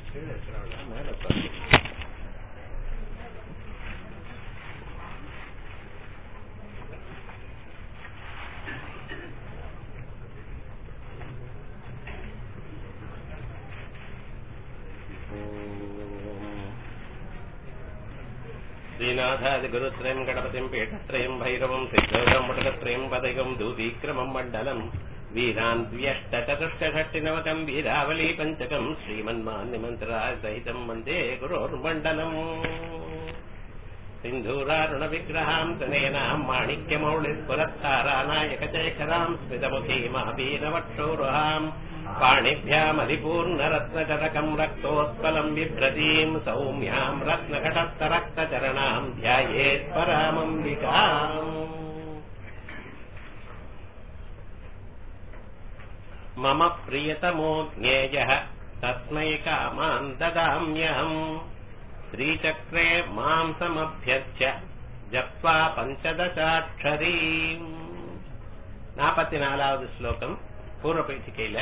கீழே இருக்கிறவங்க மேல உட்கார்ந்து. श्रीनाथादिगुरुत्रयम् गणपतिम् पीठत्रयम् भैरवम् सिद्धौरम् मुटकत्रयम् पदकम् दूतीक्रमम् मण्डलम् वीरान् द्व्यष्टचतुष्टषष्टिनवकम् वीरावली पञ्चकम् श्रीमन्मान्यमन्त्राय सहितम् वन्दे गुरोर्मण्डलम् सिन्धूरारुणविग्रहाम् तनेनाम् माणिक्यमौलिस्फुरत्तारानायकचेखराम् स्मितमुखीमापीनवक्षोरुहाम् पाणिभ्यामधिपूर्णरत्नचरकम् रक्तोत्पलम् बिभ्रतीम् सौम्याम् रत्नघटस्थरक्तचरणाम् ध्यायेत्परामम्बिकाम् मम प्रियतमो ज्ञेयः तस्मै कामान् ददाम्यहम् श्रीचक्रे माम् समभ्यर्च्य जप्त्वा பஞ்சதசாட்சரீம் நாற்பத்தி நாலாவது ஸ்லோகம் பூர்வ பயிற்சிக்கையில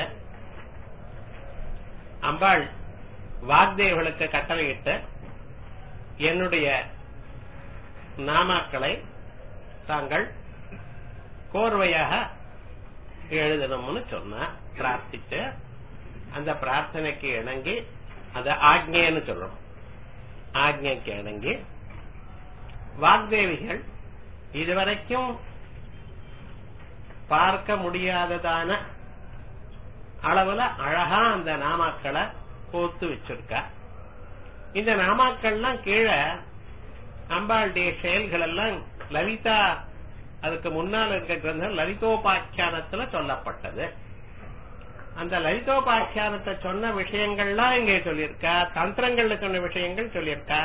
அம்பாள் வாக்தேவர்களுக்கு கட்டளையிட்டு என்னுடைய நாமாக்களை தாங்கள் கோர்வையாக எழுதணும்னு சொன்னா பிரார்த்திச்சு அந்த பிரார்த்தனைக்கு இணங்கி அத ஆக்ஞைன்னு சொல்றோம் ஆக்ஞைக்கு இணங்கி வாக்தேவிகள் இதுவரைக்கும் பார்க்க முடியாததான அளவுல அழகா அந்த நாமாக்களை கோத்து வச்சிருக்கா இந்த நாமாக்கள்லாம் கீழே அம்பாளுடைய செயல்கள் எல்லாம் லலிதா அதுக்கு முன்னால் இருக்க கிரந்தம் லலிதோபாக்கியானத்துல சொல்லப்பட்டது அந்த லலிதோபாக்கியானத்தை சொன்ன விஷயங்கள்லாம் இங்கே சொல்லியிருக்கா தந்திரங்கள்ல சொன்ன விஷயங்கள் சொல்லியிருக்கா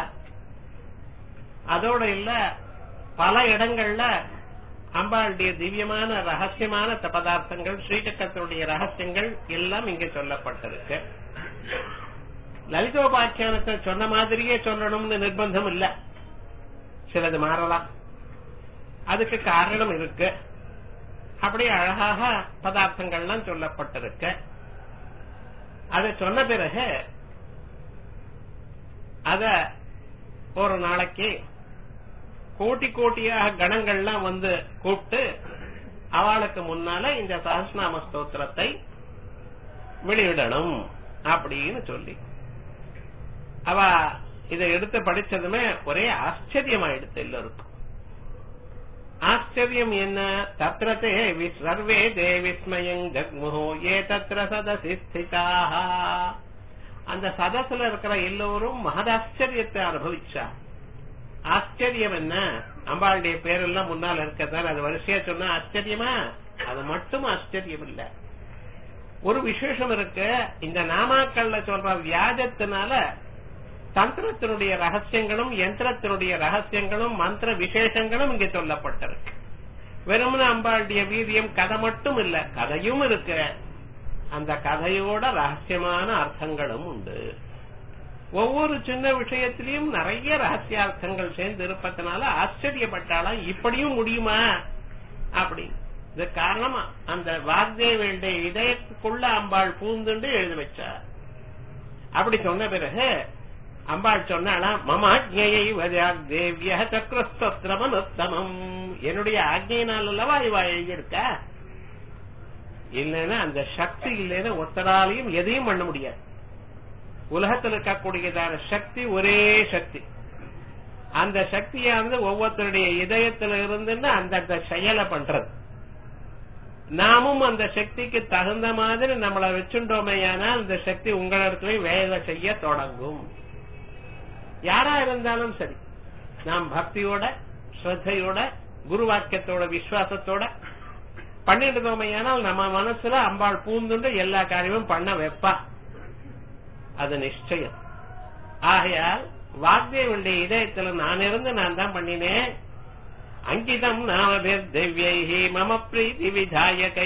அதோட இல்ல பல இடங்கள்ல அம்பாளுடைய திவ்யமான ரகசியமான பதார்த்தங்கள் ஸ்ரீசக்கரத்தினுடைய ரகசியங்கள் எல்லாம் இங்க சொல்லப்பட்டிருக்கு லலிதோபாக்கியானத்தை சொன்ன மாதிரியே சொல்லணும்னு நிர்பந்தம் இல்ல சிலது மாறலாம் அதுக்கு காரணம் இருக்கு அப்படி அழகாக பதார்த்தங்கள்லாம் சொல்லப்பட்டிருக்கு அதை சொன்ன பிறகு அத ஒரு நாளைக்கு கோட்டி கோட்டியாக கணங்கள்லாம் வந்து கூப்பிட்டு அவளுக்கு முன்னால இந்த சஹஸ்நாம ஸ்தோத்திரத்தை வெளியிடணும் அப்படின்னு சொல்லி அவ இதை எடுத்து படிச்சதுமே ஒரே ஆச்சரியமாயிடுத்து எல்லோருக்கும் ஆச்சரியம் என்ன தத்திரத்தே சர்வே தே விஸ்மயம் ஜக்முஹோ ஏ தத்திர சதசி ஸ்திதாக அந்த சதசுல இருக்கிற எல்லோரும் மகதாச்சரியத்தை அனுபவிச்சா ஆச்சரியம் என்ன அம்பாளுடைய பேரெல்லாம் முன்னால் இருக்கத்தான் அது வரிசையா சொன்னா ஆச்சரியமா அது மட்டும் ஆச்சரியம் இல்ல ஒரு விசேஷம் இருக்கு இந்த நாமாக்கள்ல சொல்ற வியாஜத்தினால தந்திரத்தினுடைய ரகசியங்களும் யந்திரத்தினுடைய ரகசியங்களும் மந்திர விசேஷங்களும் இங்க சொல்லப்பட்டிருக்கு வெறுமன அம்பாளுடைய வீரியம் கதை மட்டும் இல்ல கதையும் இருக்கு அந்த கதையோட ரகசியமான அர்த்தங்களும் உண்டு ஒவ்வொரு சின்ன விஷயத்திலையும் நிறைய ரகசியார்த்தங்கள் சேர்ந்து இருப்பதனால ஆச்சரியப்பட்டாலும் இப்படியும் முடியுமா அப்படி இது காரணமா அந்த வாக்தேவியுடைய இதயத்துக்குள்ள அம்பாள் பூந்துண்டு எழுதி வச்சார் அப்படி சொன்ன பிறகு அம்பாள் சொன்னாலாம் மம ஆக்ஞையை தேவிய சக்கரஸ்தோத்திரமனுத்தமம் என்னுடைய ஆக்ஞையினால் அல்லவா இவா எழுதியிருக்கா இல்லைன்னா அந்த சக்தி இல்லைன்னா ஒத்தராலையும் எதையும் பண்ண முடியாது உலகத்தில் இருக்கக்கூடியதான சக்தி ஒரே சக்தி அந்த சக்தியானது ஒவ்வொருத்தருடைய இதயத்துல இருந்துன்னு அந்தந்த செயலை பண்றது நாமும் அந்த சக்திக்கு தகுந்த மாதிரி நம்மளை வச்சுட்டோமேயானால் அந்த சக்தி உங்களிடத்துல வேலை செய்ய தொடங்கும் யாரா இருந்தாலும் சரி நாம் பக்தியோட ஸ்ரத்தையோட குரு வாக்கியத்தோட விசுவாசத்தோட பண்ணிட்டு நம்ம மனசுல அம்பாள் பூந்துண்டு எல்லா காரியமும் பண்ண வைப்பா அது நிச்சயம் ஆகையால் வாக்தேவனுடைய இதயத்துல நான் இருந்து நான் தான் பண்ணினேன் அங்கிதம் நாமபிர் திவ்யை மம பிரீதி விதாயகை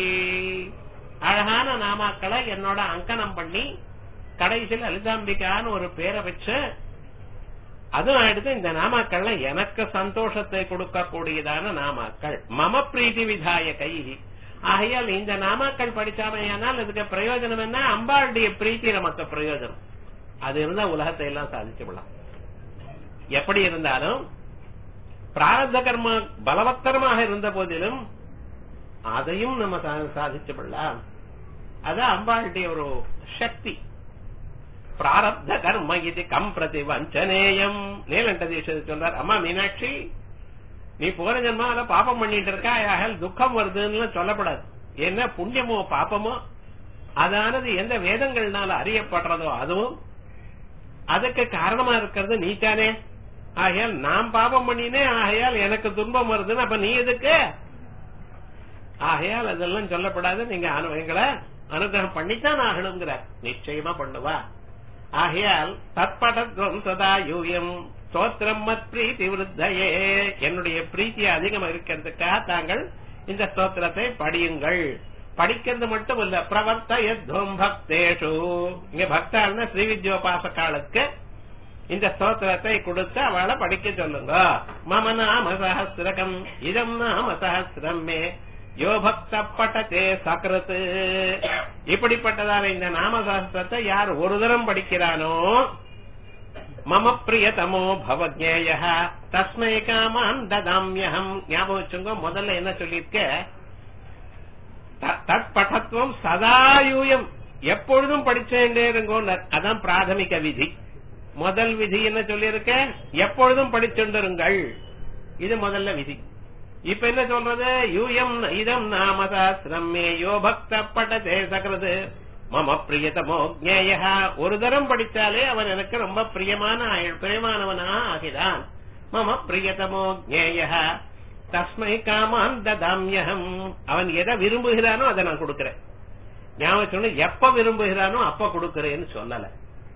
அழகான நாமாக்களை என்னோட அங்கனம் பண்ணி கடைசியில் லலிதாம்பிகான்னு ஒரு பேரை வச்சு அதுவும் ஆயிடுத்து இந்த நாமாக்கள்ல எனக்கு சந்தோஷத்தை கொடுக்கக்கூடியதான நாமாக்கள் மம பிரீதி விதாயகை ஆகையால் இந்த நாமாக்கள் படிச்சாமையானால் இதுக்கு பிரயோஜனம் என்ன அம்பாளுடைய பிரீத்தி நமக்கு பிரயோஜனம் அது இருந்தா உலகத்தை எல்லாம் சாதிச்சு விடலாம் எப்படி இருந்தாலும் பிராரப்த கர்ம பலவத்தரமாக இருந்த போதிலும் அதையும் நம்ம சா- சாதிச்சு விடலாம் அது அம்பாளுடைய ஒரு சக்தி பிராரப்த கர்ம இது கம் பிரதி வஞ்சனேயம் நீலண்ட தேசத்துக்கு சொல்றார் அம்மா மீனாட்சி நீ போன ஜென்மால பாபம் பண்ணிட்டு இருக்கா ஆகையால் துக்கம் வருதுன்னு சொல்லப்படாது என்ன புண்ணியமோ பாப்பமோ அதானது எந்த வேதங்கள்னால அறியப்படுறதோ அதுவும் அதுக்கு காரணமா இருக்கிறது நீதானே ஆகையால் நான் பாபம் பண்ணினேன் ஆகையால் எனக்கு துன்பம் வருதுன்னு அப்ப நீ எதுக்கு ஆகையால் அதெல்லாம் சொல்லப்படாது நீங்க அனு- எங்களை அனுகிரகம் பண்ணித்தான் ஆகணுங்கிற நிச்சயமா பண்ணுவா ஆகையால் தற்படத்வம் சதா யூயம் ஸ்தோத்திரம் மத் பிரீத்தி விருத்தையே என்னுடைய பிரீத்தியை அதிகம் இருக்கிறதுக்காக தாங்கள் இந்த ஸ்தோத்திரத்தை படியுங்கள் படிக்கிறது மட்டும் இல்ல பிரவர்த்தயத்வம் பக்தேஷு இங்க பக்தாள்னா ஸ்ரீவித்யோபாசகாலுக்கு இந்த ஸ்தோத்திரத்தை கொடுத்து அவளை படிக்க சொல்லுங்க மம நாம சஹசிரகம் இதம் நாம சஹசிரம் மே யோ பக்த பட்டதே சக்ரத்து இப்படிப்பட்டதான இந்த நாம சஹசிரத்தை யார் ஒரு தரம் படிக்கிறானோ மம பிரியதமோ பவஜேய தஸ்மை காமான் ததாமியகம் ஞாபகம் வச்சுங்க முதல்ல என்ன சொல்லியிருக்க த- தற்படத்துவம் சதாயூயம் எப்பொழுதும் படிச்சேண்டே இருங்கோ அதான் பிராதமிக விதி முதல் விதி என்ன சொல்லியிருக்க எப்பொழுதும் படிச்சுண்டிருங்கள் இது முதல்ல விதி இப்ப என்ன சொல்றது யூயம் இதம் நாமசாஸ்திரம் மே யோ பக்த பட்டதே சக்ரது மம பிரியதமோ ஜேய ஒரு தரம் படித்தாலே அவன் எனக்கு ரொம்ப பிரியமான ஆயி- பிரியமானவனா ஆகிறான் மம பிரியதமோ ஜேய தஸ்மை காமான் ததாமியகம் அவன் எதை விரும்புகிறானோ அதை நான் கொடுக்கிறேன் ஞாபகம் சொன்ன எப்ப விரும்புகிறானோ அப்ப கொடுக்கிறேன்னு சொல்லல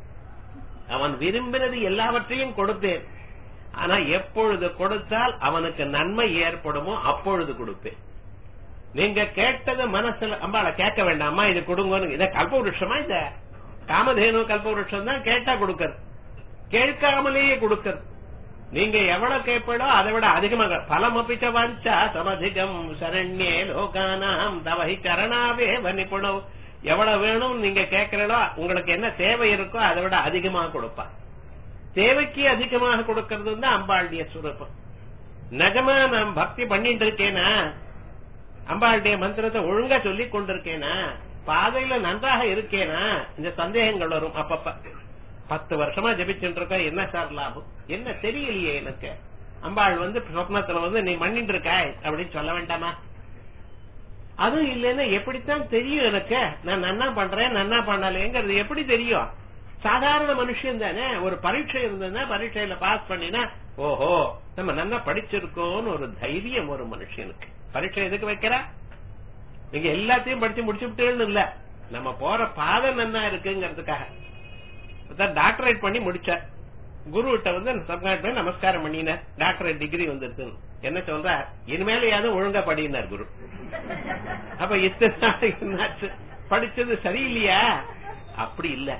அவன் விரும்பினது எல்லாவற்றையும் கொடுத்தேன் ஆனா எப்பொழுது கொடுத்தால் அவனுக்கு நன்மை ஏற்படுமோ அப்பொழுது கொடுப்பேன் நீங்க கேட்டது மனசுல அம்பாள கேட்க வேண்டாமா இது கொடுங்கன்னு இத கல்பவருஷமா இத காமதேனு கல்பவருஷம் தான் கேட்டா கொடுக்கறது கேட்காமலேயே கொடுக்கறது நீங்க எவ்வளவு கேட்படோ அதை விட அதிகமாக பலம் அப்பிச்ச வாஞ்சா சமதிகம் சரண்யே லோகானாம் தவஹி சரணாவே வனிப்புணவ் எவ்வளவு வேணும் நீங்க கேட்கிறீங்களோ உங்களுக்கு என்ன தேவை இருக்கோ அதை விட அதிகமாக கொடுப்பா தேவைக்கு அதிகமாக கொடுக்கறது தான் அம்பாளுடைய சுரூபம் நிஜமா நான் பக்தி பண்ணிட்டு இருக்கேனா அம்பாளுடைய மந்திரத்தை ஒழுங்கா சொல்லி கொண்டிருக்கேனா பாதையில நன்றாக இருக்கேனா இந்த சந்தேகங்கள் வரும் அப்பப்ப பத்து வருஷமா ஜபிச்சுட்டு இருக்க என்ன சார் லாபம் என்ன தெரியலையே எனக்கு அம்பாள் வந்து சொப்னத்துல வந்து நீ மண்ணிட்டு இருக்காய் அப்படின்னு சொல்ல வேண்டாமா அதுவும் இல்லைன்னா எப்படித்தான் தெரியும் எனக்கு நான் நன்னா பண்றேன் நன்னா பண்ணலேங்கிறது எப்படி தெரியும் சாதாரண மனுஷன் தானே ஒரு பரீட்சை இருந்ததுன்னா பரீட்சையில பாஸ் பண்ணினா ஓஹோ நம்ம நல்லா படிச்சிருக்கோம்னு ஒரு தைரியம் ஒரு மனுஷனுக்கு பரீட்சை எதுக்கு வைக்கிறா நீங்க எல்லாத்தையும் படிச்சு முடிச்சுட்டேன்னு இல்ல நம்ம போற பாதை நன்னா இருக்குங்கிறதுக்காக ஒருத்தர் டாக்டரேட் பண்ணி முடிச்சார் குரு கிட்ட வந்து சப்காட் பண்ணி நமஸ்காரம் பண்ணினார் டாக்டரேட் டிகிரி வந்துருச்சு என்ன சொல்றார் இனிமேலையாவது ஒழுங்கா படினார் குரு அப்ப இத்தனை நாள் என்னாச்சு படிச்சது சரியில்லையா அப்படி இல்ல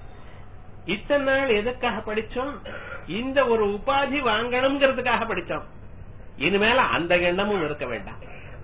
இத்தனை நாள் எதுக்காக படிச்சோம் இந்த ஒரு உபாதி வாங்கணுங்கிறதுக்காக படிச்சோம் இனிமேல அந்த எண்ணமும் இருக்க வேண்டாம்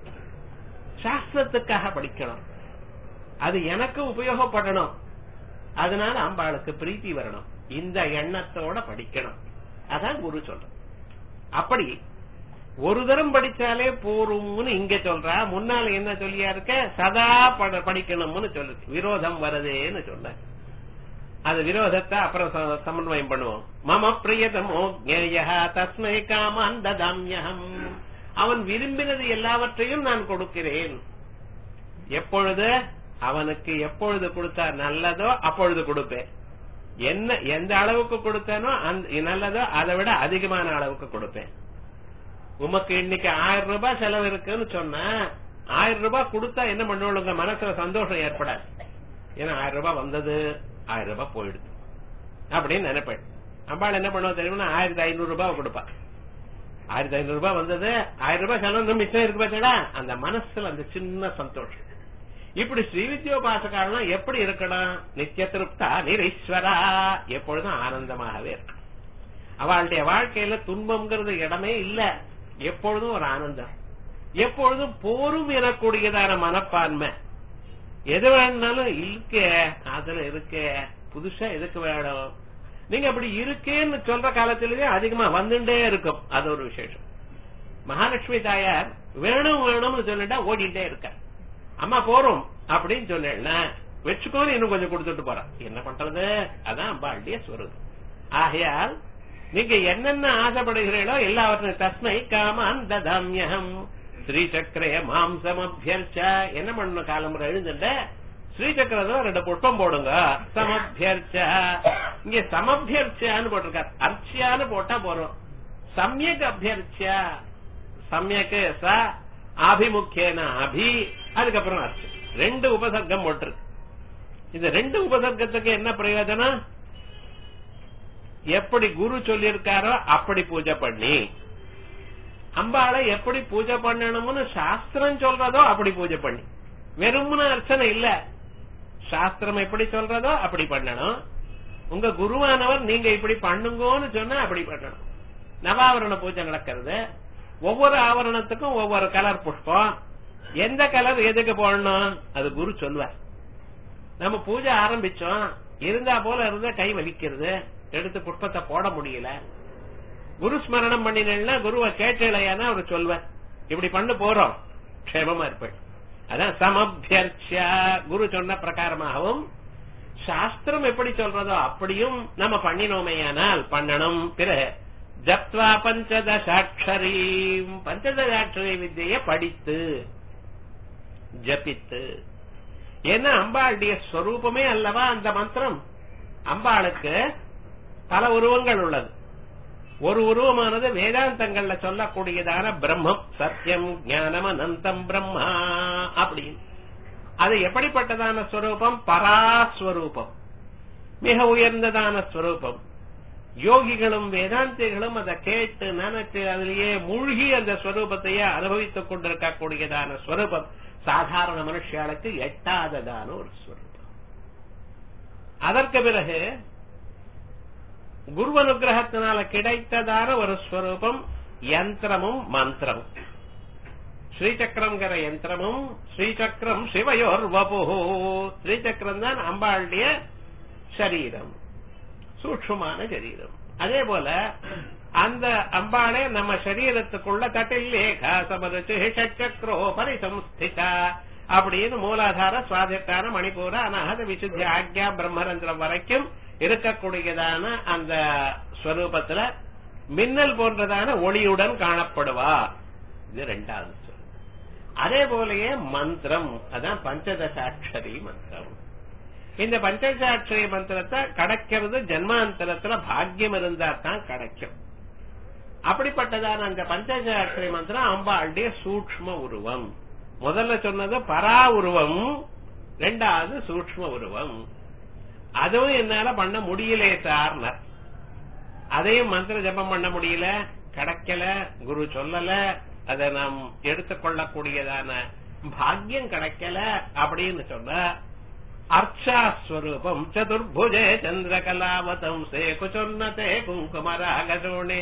சாஸ்திரத்துக்காக படிக்கணும் அது எனக்கு உபயோகப்படணும் அதனால அம்பாளுக்கு பிரீத்தி வரணும் இந்த எண்ணத்தோட படிக்கணும் அதான் குரு சொல்ற அப்படி ஒரு தரம் படிச்சாலே போரும்னு இங்க சொல்றா முன்னால என்ன சொல்லியா இருக்க சதா பட- படிக்கணும்னு சொல்லு விரோதம் வருதேன்னு சொன்ன அது விரோதத்தை அப்புறம் ச- சமன்வயம் பண்ணுவோம் மம பிரியதமோ ஜேயா தஸ்மை காமான் ததாம்யகம் அவன் விரும்பினது எல்லாவற்றையும் நான் கொடுக்கிறேன் எப்பொழுது அவனுக்கு எப்பொழுது கொடுத்தா நல்லதோ அப்பொழுது கொடுப்பேன் என்ன எந்த அளவுக்கு கொடுத்தனோ அந்த நல்லதோ அதை விட அதிகமான அளவுக்கு கொடுப்பேன் உமக்கு இன்னைக்கு ஆயிரம் ரூபாய் செலவு இருக்குன்னு சொன்னா ஆயிரம் ரூபாய் கொடுத்தா என்ன பண்ணுவாங்க மனசுல சந்தோஷம் ஏற்படாது ஏன்னா ஆயிரம் ரூபாய் வந்தது ஆயிரம் ரூபாய் போயிடுது அப்படின்னு நினைப்பேன் அம்பாள் என்ன பண்ணுவா தெரியுமா ஆயிரத்தி ஐநூறு ரூபாய் கொடுப்பா ஆயிரத்தி ஐநூறு ரூபாய் வந்தது ஆயிரம் ரூபாய் செலவு மிச்சம் இருக்கு பார்த்தா அந்த மனசுல அந்த சின்ன சந்தோஷம் இப்படி ஸ்ரீவித்யோபாசகாலாம் எப்படி இருக்கணும் நித்திய திருப்தா நிரீஸ்வரா எப்பொழுதும் ஆனந்தமாகவே இருக்கு அவளுடைய வாழ்க்கையில துன்பம்ங்கிறது இடமே இல்ல எப்பொழுதும் ஒரு ஆனந்தம் எப்பொழுதும் போரும் எனக்கூடியதான மனப்பான்மை எது வேணும்னாலும் இருக்கே அதுல இருக்கே புதுசா எதுக்கு வேணும் நீங்க அப்படி இருக்கேன்னு சொல்ற காலத்திலேயே அதிகமா வந்துட்டே இருக்கும் அது ஒரு விசேஷம் மகாலட்சுமி தாயார் வேணும் வேணும்னு சொல்லிட்டா ஓடிட்டே இருக்க அம்மா போறோம் அப்படின்னு சொன்னேன்னா வச்சுக்கோன்னு இன்னும் கொஞ்சம் கொடுத்துட்டு போறான் என்ன பண்றது அதான் அம்பாளுடைய ஸ்வரூபம் ஆகையால் நீங்க என்னென்ன ஆசைப்படுகிறீர்களோ எல்லாவற்றையும் தஸ்மை காமான் ததாமியகம் ஸ்ரீசக்கரே மாம்சம் அபியர்ச்ச என்ன பண்ணணும் காலமுறை எழுந்துட்ட ஸ்ரீசக்கரத்துல ரெண்டு புஷ்பம் போடுங்க சமபியர்ச்ச இங்க சமபியர்ச்சான்னு போட்டிருக்கார் அர்ச்சியான்னு போட்டா போறோம் சமயக் அபியர்ச்சா சமயக்கு ச ஆபிமுக்கியன அபி அதுக்கப்புறம் அர்ச்சம் ரெண்டு உபசர்க்கம் போட்டிருக்கு இந்த ரெண்டு உபசர்க்கத்துக்கு என்ன பிரயோஜனம் எப்படி குரு சொல்லியிருக்காரோ அப்படி பூஜை பண்ணி அம்பாளை எப்படி பூஜை பண்ணணும்னு சாஸ்திரம் சொல்றதோ அப்படி பூஜை பண்ணி வெறும்னு அர்ச்சனை இல்ல சாஸ்திரம் எப்படி சொல்றதோ அப்படி பண்ணணும் உங்க குருவானவர் நீங்க இப்படி பண்ணுங்கன்னு சொன்னா அப்படி பண்ணணும் நவாவரண பூஜை நடக்கிறது ஒவ்வொரு ஆவரணத்துக்கும் ஒவ்வொரு கலர் புஷ்பம் எந்த கலர் எதுக்கு போடணும் அது குரு சொல்வார் நம்ம பூஜை ஆரம்பிச்சோம் இருந்தா போல இருந்தா கை வலிக்கிறது எடுத்து புஷ்பத்தை போட முடியல குரு ஸ்மரணம் பண்ணினா குருவை கேட்டலையானா அவர் சொல்வார் இப்படி பண்ண போறோம் க்ஷேமமா இருப்பேன் அதான் சமபியர்ச்சியா குரு சொன்ன பிரகாரமாகவும் சாஸ்திரம் எப்படி சொல்றதோ அப்படியும் நம்ம பண்ணினோமையானால் பண்ணணும் பிறகு ஜப்வா பஞ்சதசாட்சரி பஞ்சதசாட்சரி வித்தியை படித்து ஜபித்து ஏன்னா அம்பாளுடைய ஸ்வரூபமே அல்லவா அந்த மந்திரம் அம்பாளுக்கு பல உருவங்கள் உள்ளது ஒரு உருவமானது வேதாந்தங்கள்ல சொல்லக்கூடியதான பிரம்மம் சத்தியம் ஞானம் அனந்தம் பிரம்மா அப்படின்னு அது எப்படிப்பட்டதான ஸ்வரூபம் பராஸ்வரூபம் மிக உயர்ந்ததான ஸ்வரூபம் யோகிகளும் வேதாந்திகளும் அதை கேட்டு நினைச்சு அதிலேயே மூழ்கி அந்த ஸ்வரூபத்தையே அனுபவித்துக் கொண்டிருக்கக்கூடியதான ஸ்வரூபம் சாதாரண மனுஷியாளுக்கு எட்டாததான ஒரு ஸ்வரூபம் அதற்கு பிறகு குரு அனுகிரகத்தினால கிடைத்ததான ஒரு ஸ்வரூபம் யந்திரமும் மந்திரமும் ஸ்ரீசக்கரம்ங்கிற யந்திரமும் ஸ்ரீசக்கரம் சிவயோர் வபு ஸ்ரீசக்கரம் தான் அம்பாளுடைய சரீரம் சூட்சுமான சரீரம் அதே போல அந்த அம்பாளே நம்ம சரீரத்துக்குள்ள தட்டில்லேகா சமரச்சு சக்கரோ பரிசம்ஸ்திதா அப்படின்னு மூலாதார சுவாதிஷ்டான மணிப்பூர அநாகத விசுத்தி ஆக்யா பிரம்மரந்திரம் வரைக்கும் இருக்கக்கூடியதான அந்த ஸ்வரூபத்துல மின்னல் போன்றதான ஒளியுடன் காணப்படுவா இது ரெண்டாவது சொல் அதே போலயே மந்திரம் அதான் பஞ்சதசாட்சரி மந்திரம் இந்த பஞ்சதசாட்சரி மந்திரத்தை கிடைக்கிறது ஜென்மாந்தரத்துல பாக்கியம் இருந்தா தான் கிடைக்கும் அப்படிப்பட்டதான அந்த பஞ்சதசாட்சரி மந்திரம் அம்பாளுடைய சூக்ம உருவம் முதல்ல சொன்னது பரா உருவம் ரெண்டாவது சூக்ம உருவம் அதுவும் என்னால பண்ண முடியலே சார்னர் அதையும் மந்திர ஜபம் பண்ண முடியல கிடைக்கல குரு சொல்லல அதை நாம் எடுத்துக்கொள்ளக்கூடியதான பாக்கியம் கிடைக்கல அப்படின்னு சொன்ன அர்ச்சாஸ்வரூபம் சதுர்புஜே சந்திரகலாவதம் சே குச்சொன்னதே குங்குமராகசோணே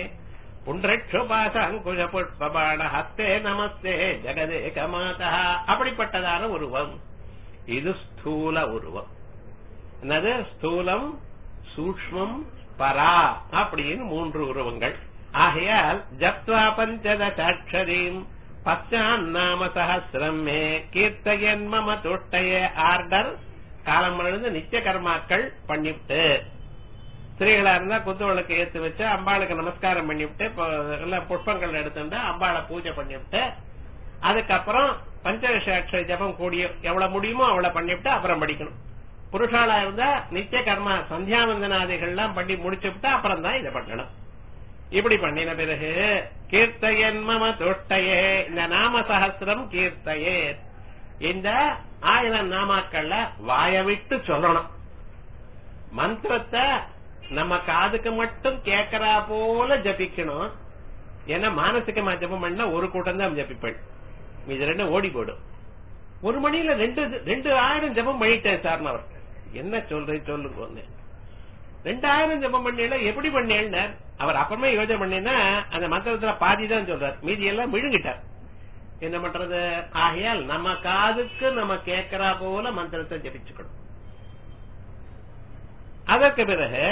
புன்றட்சுபாசங்குஷ புஷ்பபாண ஹஸ்தே நமஸ்தே ஜெகதேக மாதா அப்படிப்பட்டதான உருவம் இது ஸ்தூல உருவம் என்னது ஸ்தூலம் சூக்மம் பரா அப்படின்னு மூன்று உருவங்கள் ஆகையால் ஜப்வா பஞ்சதசாட்சரீம் பச்சான் நாம சஹசிரம் மே கீர்த்தயன் மம துஷ்டய ஆர்டர் காலம் எழுந்து நித்திய கர்மாக்கள் பண்ணிவிட்டு ஸ்திரீகளா இருந்தா குத்துவளுக்கு ஏத்து வச்சு அம்பாளுக்கு நமஸ்காரம் பண்ணிவிட்டு எல்லாம் புஷ்பங்கள் எடுத்துட்டு அம்பாளை பூஜை பண்ணிவிட்டு அதுக்கப்புறம் பஞ்சவிஷாட்சர ஜபம் கூடிய எவ்வளவு முடியுமோ அவ்வளவு பண்ணிவிட்டு அப்புறம் படிக்கணும் புருஷாலா இருந்தா நித்திய கர்மா சந்தியாவந்தனாதிகள்லாம் பண்ணி முடிச்சுவிட்டு அப்புறம் தான் இதை பண்ணணும் இப்படி பண்ணின பிறகு கீர்த்தயன் மம துஷ்டயே இந்த நாம சகசிரம் கீர்த்தயே இந்த ஆயிரம் நாமாக்கள்ல வாய விட்டு சொல்லணும் மந்திரத்தை நம்ம காதுக்கு மட்டும் கேட்கறா போல ஜபிக்கணும் ஏன்னா மானசிகமா ஜபம் பண்ணா ஒரு கூட்டம் தான் ஜபிப்பேன் இது ரெண்டும் ஓடி போடும் ஒரு மணியில ரெண்டு ரெண்டு ஆயிரம் ஜபம் பண்ணிட்டேன் சார் அவர் என்ன சொல்றேன் சொல்லுங்க ரெண்டாயிரம் ஜபம் பண்ணல எப்படி பண்ணேன் அவர் அப்புறமே யோஜனை பண்ணேன்னா அந்த மந்திரத்துல பாதி தான் சொல்றார் மீதி எல்லாம் விழுங்கிட்டார் என்ன பண்றது ஆகையால் நம்ம காதுக்கு நம்ம கேட்கிறா போல மந்திரத்தை ஜபிச்சுக்கணும் அதற்கு பிறகு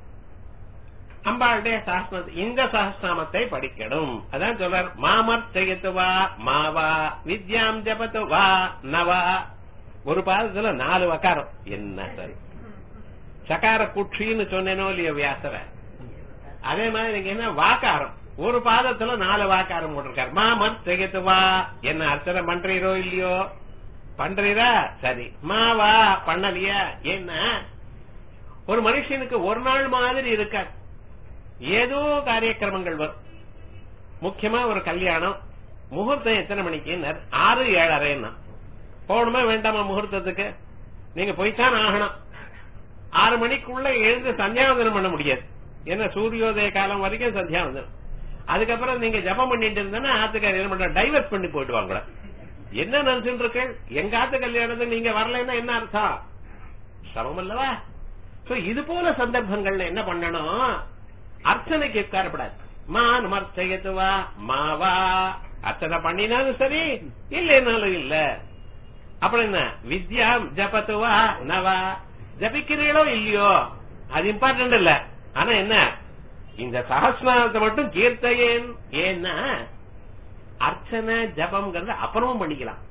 அம்பாளுடைய சாஸ்திரம் இந்த சஹஸ்நாமத்தை படிக்கணும் அதான் சொல்றார் மாமர் செய்யத்துவா மாவா வித்யாம் ஜபத்து வா நவா ஒரு பாதத்துல நாலு வக்காரம் என்ன சரி சகார குட்சின்னு சொன்னேனோ இல்லையோ வியாசர அதே மாதிரி நீங்க என்ன வாக்காரம் ஒரு பாதத்துல நாலு வாக்காரம் போட்டிருக்காரு மாமர் செய்யத்துவா என்ன அர்ச்சனை பண்றீரோ இல்லையோ பண்றீரா சரி மாவா பண்ணலையா என்ன ஒரு மனுஷனுக்கு ஒரு நாள் மாதிரி இருக்காது ஏதோ காரியக்கிரமங்கள் வரும் முக்கியமா ஒரு கல்யாணம் முகூர்த்தம் எத்தனை மணிக்கு ஆறு ஏழரைன்னா போகணுமா வேண்டாமா முகூர்த்தத்துக்கு நீங்க போய்த்தான் ஆகணும் ஆறு மணிக்குள்ள எழுந்து சந்தியாவந்தனம் பண்ண முடியாது ஏன்னா சூரியோதய காலம் வரைக்கும் சந்தியாவந்தனம் அதுக்கப்புறம் நீங்க ஜபம் பண்ணிட்டு இருந்தேன்னா ஆத்துக்கார என்ன பண்ற டைவர்ட் பண்ணி போயிட்டு வாங்க என்ன நினைச்சுட்டு இருக்கு எங்க ஆத்து கல்யாணத்துக்கு நீங்க வரலைன்னா என்ன அர்த்தம் சிரமம் அல்லவா சோ இது போல சந்தர்ப்பங்கள்ல என்ன பண்ணணும் அர்ச்சனைக்கு உட்காரப்படாது மான் மர்ச்சயத்துவா மாவா அர்ச்சனை பண்ணினாலும் சரி இல்லைனாலும் இல்ல அப்புறம் என்ன வித்யா ஜபத்துவா நவா ஜபிக்கிறீங்களோ இல்லையோ அது இம்பார்ட்டன்ட் இல்ல ஆனா என்ன இந்த சகஸ்நாமத்தை மட்டும் கீர்த்தையேன் ஏன்னா அர்ச்சனை ஜபம்ங்கிறத அப்புறமும் பண்ணிக்கலாம்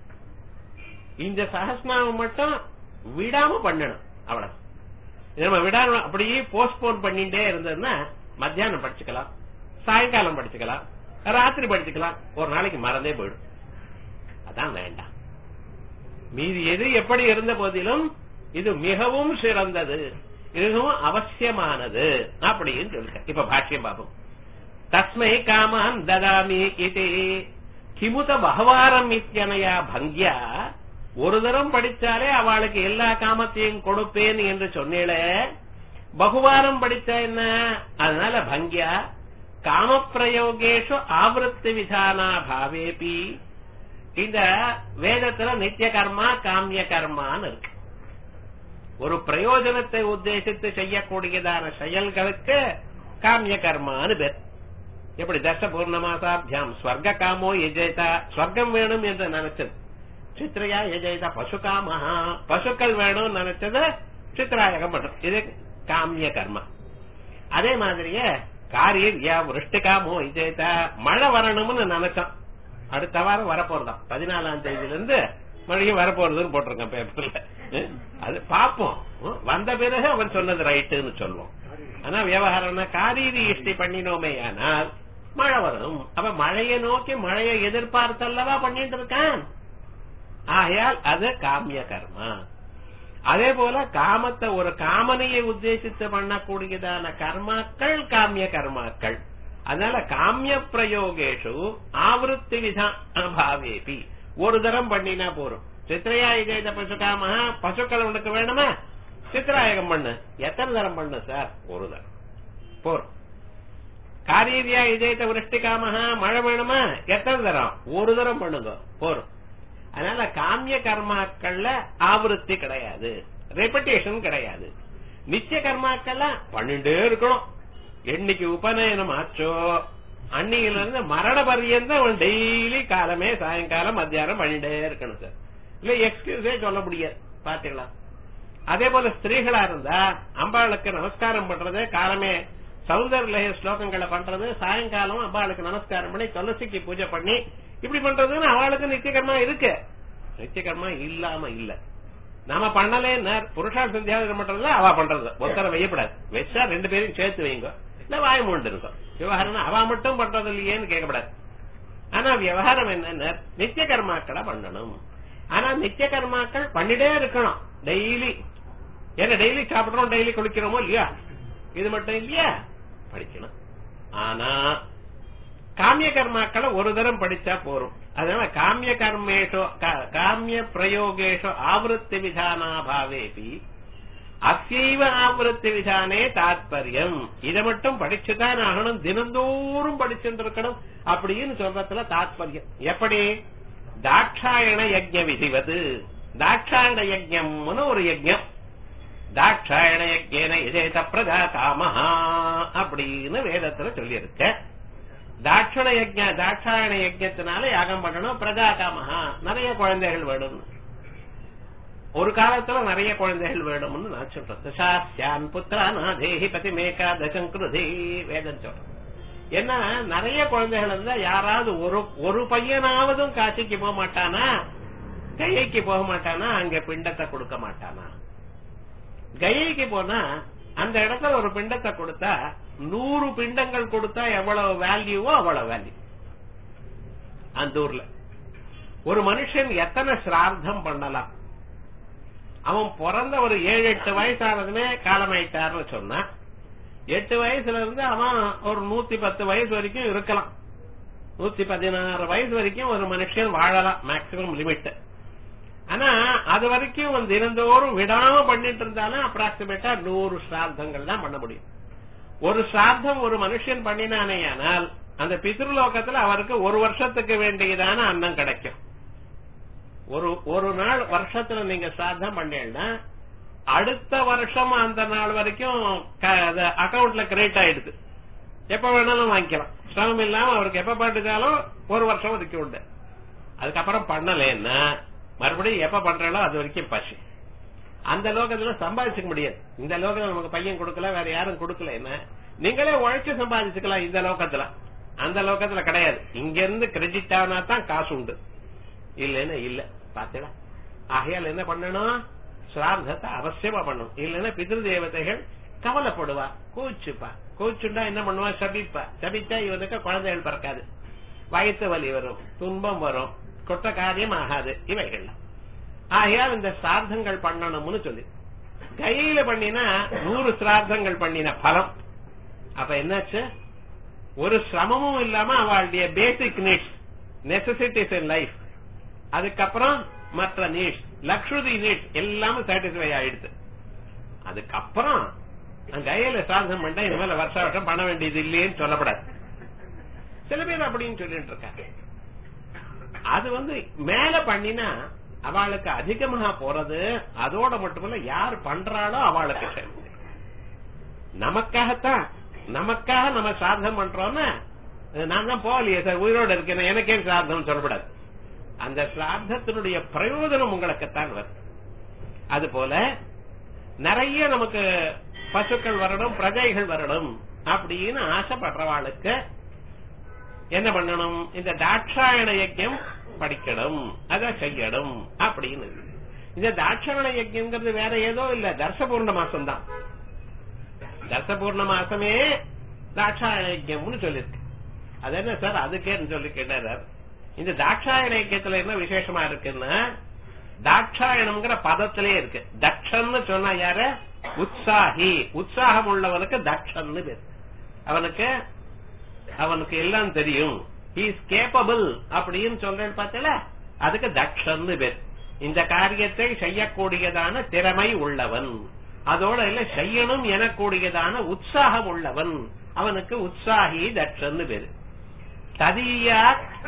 இந்த சகஸ்நாமம் மட்டும் விடாம பண்ணணும் அவ்வளவு நம்ம விடாம அப்படியே போஸ்ட்போன் பண்ணிட்டே இருந்ததுன்னா மத்தியானம் படிச்சுக்கலாம் சாயங்காலம் படிச்சுக்கலாம் ராத்திரி படிச்சுக்கலாம் ஒரு நாளைக்கு மறந்தே போயிடும் அதான் வேண்டாம் மீதி எது எப்படி இருந்த போதிலும் இது மிகவும் சிறந்தது மிகவும் அவசியமானது அப்படின்னு சொல்லிருக்க இப்ப பாஷ்யம் பாபம் தஸ்மை காமான் ததாமி இது கிமுத பகவாரம் இத்தியனையா பங்கியா ஒரு தரம் படிச்சாலே அவளுக்கு எல்லா காமத்தையும் கொடுப்பேன் என்று சொன்னேளே பகுவாரம் படிச்சா என்ன அதனால பங்கியா காமப்பிரயோகேஷு ஆவருத்தி விதானா பாவேபி இந்த வேதத்துல நித்திய கர்மா காமிய கர்மான்னு இருக்கு ஒரு பிரயோஜனத்தை உத்தேசித்து செய்யக்கூடியதான செயல்களுக்கு காமிய கர்மான்னு பேர் எப்படி தச பூர்ணமாசாபியாம் ஸ்வர்க காமோ எஜேதா ஸ்வர்க்கம் வேணும் என்று நினைச்சது சித்திரையா எஜெய்தா பசுகாமஹா பசுக்கள் வேணும்னு நினைச்சது சித்திராயகம் பண்றது இது காமிய கர்மா அதே மாதிரியே காரியா விருஷ்டிகாமோ எஜெய்தா மழை வரணும்னு நினைச்சான் அடுத்த வாரம் வரப்போறதாம் பதினாலாம் தேதியில இருந்து மழையும் வரப்போறதுன்னு போட்டிருக்கேன் பேப்பர்ல அது பாப்போம் வந்த பிறகு அவன் சொன்னது ரைட்டுன்னு சொல்லுவோம் ஆனா விவகாரம்னா காரீதி இஷ்டி பண்ணினோமே ஆனால் மழை வரும் அப்ப மழையை நோக்கி மழையை எதிர்பார்த்தல்லவா பண்ணிட்டு இருக்கான் ஆகையால் அது காமிய கர்மா அதே போல காமத்தை ஒரு காமனையை உத்தேசித்து பண்ணக்கூடியதான கர்மாக்கள் காமிய கர்மாக்கள் அதனால காமிய பிரயோகேஷு ஆவருத்தி விதான் பாவேபி ஒரு தரம் பண்ணினா போறோம் சித்திரையா இதேத பசுகாம பசுக்கள் உனக்கு வேணுமா சித்திராயகம் பண்ணு எத்தனை தரம் பண்ணு சார் ஒரு தரம் போறோம் காரீரியா இதேத விருஷ்டிகாமஹா மழை வேணுமா எத்தனை தரம் ஒரு தரம் பண்ணுங்க போறோம் அதனால காமிய கர்மாக்கள்ல ஆவருத்தி கிடையாது ரெபடேஷன் கிடையாது நித்திய கர்மாக்கள்ல பண்ணிட்டே இருக்கணும் என்னைக்கு உபநயனம் ஆச்சோ அன்னையில இருந்து மரண பரியந்த அவன் டெய்லி காலமே சாயங்காலம் மத்தியானம் பண்ணிட்டே இருக்கணும் சார் இல்ல எக்ஸ்கியூஸே சொல்ல முடியாது பாத்தீங்களா அதே போல ஸ்திரீகளா இருந்தா அம்பாளுக்கு நமஸ்காரம் பண்றது காலமே சௌந்தர்லய ஸ்லோகங்களை பண்றது சாயங்காலம் அம்பாளுக்கு நமஸ்காரம் பண்ணி துளசிக்கு பூஜை பண்ணி இப்படி பண்றதுன்னு அவளுக்கு நித்தியகர்மா இருக்கு நித்தியகர்மா இல்லாம இல்ல நாம பண்ணலே புருஷா சந்தியாவதனம் பண்றதுல அவ பண்றது ஒருத்தர வையப்படாது வச்சா ரெண்டு பேரும் சேர்த்து வைங்க இல்ல வாய மூண்டு இருக்கும் விவகாரம் அவ மட்டும் பண்றது இல்லையேன்னு கேட்கப்படாது ஆனா விவகாரம் என்ன நித்திய கர்மாக்களை பண்ணணும் ஆனா நித்திய கர்மாக்கள் பண்ணிட்டே இருக்கணும் டெய்லி ஏன்னா டெய்லி சாப்பிடுறோம் டெய்லி குளிக்கிறோமோ இல்லையா இது மட்டும் இல்லையா படிக்கணும் ஆனா காமிய கர்மாக்களை ஒரு தரம் படிச்சா போரும் அதனால காமிய கர்மேஷோ காமிய பிரயோகேஷோ ஆவருத்தி விதானாபாவேபி அசைவ ஆவருத்தி விதானே தாத்பரியம் இதை மட்டும் படிச்சுதான் ஆகணும் தினந்தோறும் படிச்சுட்டு இருக்கணும் அப்படின்னு சொல்றதுல தாத்பரியம் எப்படி தாட்சாயண யஜ்ய விதிவது தாட்சாயண யஜ்யம்னு ஒரு யஜ்யம் தாட்சாயண யஜ்யன இதேத பிரதா காமஹா அப்படின்னு வேதத்துல சொல்லியிருக்க தாட்சண யஜ்ஞ தாட்சாயண யஜ்ஞத்தினால யாகம் பண்ணணும் பிரஜா காமஹா நிறைய குழந்தைகள் வேணும் ஒரு காலத்துல நிறைய குழந்தைகள் வேணும்னு நான் சொல்றேன் தசாஸ்யான் புத்திரா நாதேஹி பதி மேகா தசங்கிருதி வேதம் சொல்றேன் என்ன நிறைய குழந்தைகள் இருந்தா யாராவது ஒரு ஒரு பையனாவதும் காட்சிக்கு போக மாட்டானா கையைக்கு போக மாட்டானா அங்க பிண்டத்தை கொடுக்க மாட்டானா கையைக்கு போனா அந்த இடத்துல ஒரு பிண்டத்தை கொடுத்தா நூறு பிண்டங்கள் கொடுத்தா எவ்வளவு வேல்யூவோ அவ்வளவு வேல்யூ அந்த ஊர்ல ஒரு மனுஷன் எத்தனை சிரார்த்தம் பண்ணலாம் அவன் பிறந்த ஒரு ஏழு எட்டு வயசானதுமே காலமாயிட்டார்னு சொன்னா எட்டு வயசுல இருந்து அவன் ஒரு நூத்தி பத்து வயசு வரைக்கும் இருக்கலாம் நூத்தி பதினாறு வயசு வரைக்கும் ஒரு மனுஷன் வாழலாம் மேக்சிமம் லிமிட் ஆனா அது வரைக்கும் வந்து தினந்தோறும் விடாம பண்ணிட்டு இருந்தாலும் அப்ராக்சிமேட்டா நூறு சிரார்த்தங்கள் தான் பண்ண முடியும் ஒரு சிரார்த்தம் ஒரு மனுஷன் பண்ணினானேயானால் அந்த பித்ருலோகத்துல அவருக்கு ஒரு வருஷத்துக்கு வேண்டியதான அன்னம் கிடைக்கும் ஒரு ஒரு நாள் வருஷத்துல நீங்க சிரார்த்தம் பண்ணீங்கன்னா அடுத்த வருஷம் அந்த நாள் வரைக்கும் அக்கவுண்ட்ல கிரெடிட் ஆயிடுது எப்ப வேணாலும் வாங்கிக்கலாம் சிரமம் இல்லாம அவருக்கு எப்ப பண்ணிட்டாலும் ஒரு வருஷம் வரைக்கும் உண்டு அதுக்கப்புறம் பண்ணலன்னா மறுபடியும் எப்ப பண்றாலோ அது வரைக்கும் பசி அந்த லோகத்துல சம்பாதிச்சுக்க முடியாது இந்த லோகத்துல நமக்கு பையன் கொடுக்கல வேற யாரும் கொடுக்கல என்ன நீங்களே உழைச்சு சம்பாதிச்சுக்கலாம் இந்த லோகத்துல அந்த லோகத்துல கிடையாது இங்க இருந்து கிரெடிட் ஆனா தான் காசு உண்டு இல்லைன்னா இல்ல பாத்தீங்களா ஆகையால் என்ன பண்ணணும் சிரார்த்தத்தை அவசியமா பண்ணணும் இல்லைன்னா பிதிரு தேவதைகள் கவலைப்படுவா கூச்சுப்பா கூச்சுண்டா என்ன பண்ணுவா சபிப்பா சபிச்சா இவனுக்கு குழந்தைகள் பிறக்காது வயிற்று வலி வரும் துன்பம் வரும் கொட்ட காரியம் ஆகாது இவைகள் ஆகையால் இந்த சிரார்த்தங்கள் பண்ணணும்னு சொல்லி கையில பண்ணினா நூறு சிரார்த்தங்கள் பண்ணின பலம் அப்ப என்னாச்சு ஒரு சிரமமும் இல்லாம அவளுடைய basic needs necessities in life அதுக்கப்புறம் மற்ற நீட்ஸ் லக்ஷுதி நீட்ஸ் எல்லாமே சாட்டிஸ்ஃபை ஆயிடுது அதுக்கப்புறம் கையில சாதனம் பண்ணா இனிமேல வருஷ வருஷம் பண்ண வேண்டியது இல்லையேன்னு சொல்லப்படாது சில பேர் அப்படின்னு சொல்லிட்டு இருக்காங்க அது வந்து மேல பண்ணினா அவளுக்கு அதிகமாக போறது அதோட மட்டுமல்ல யார் பண்றாளோ அவளுக்கு சரி நமக்காகத்தான் நமக்காக நம்ம சாதனம் பண்றோம்னா நான் தான் போகலையே சார் உயிரோடு இருக்கேன் எனக்கே சாதனம் சொல்லப்படாது அந்த சிரார்த்தத்தினுடைய பிரயோஜனம் உங்களுக்குத்தான் வரும் அது போல நிறைய நமக்கு பசுக்கள் வரணும் பிரஜைகள் வரணும் அப்படின்னு ஆசைப்படுறவாளுக்கு என்ன பண்ணணும் இந்த தாட்சாயண யஜ்யம் படிக்கணும் அதை செய்யணும் அப்படின்னு இந்த தாட்சாயண யஜ்யம்ங்கிறது வேற ஏதோ இல்ல தர்சபூர்ண மாசம் தான் தர்சபூர்ண மாசமே தாட்சாயண யஜ்யம்னு சொல்லிருக்கு அது என்ன சார் அதுக்கேன்னு சொல்லி கேட்டார் இந்த தாட்சாயண யஜ்யத்துல என்ன விசேஷமா இருக்குன்னா தாட்சாயணம்ங்கிற பதத்திலே இருக்கு தக்ஷன்னு சொன்னா யாரு உற்சாகி உற்சாகம் உள்ளவனுக்கு தக்ஷன்னு பேர் அவனுக்கு அவனுக்கு எல்லாம் தெரியும் இஸ் கேப்பபிள் அப்படின்னு சொல்றேன் பார்த்தல அதுக்கு தக்ஷன்னு பேர் இந்த காரியத்தை செய்யக்கூடியதான திறமை உள்ளவன் அதோட இல்ல செய்யணும் எனக்கூடியதான உற்சாகம் உள்ளவன் அவனுக்கு உற்சாகி தட்சன்னு பேரு ததீயா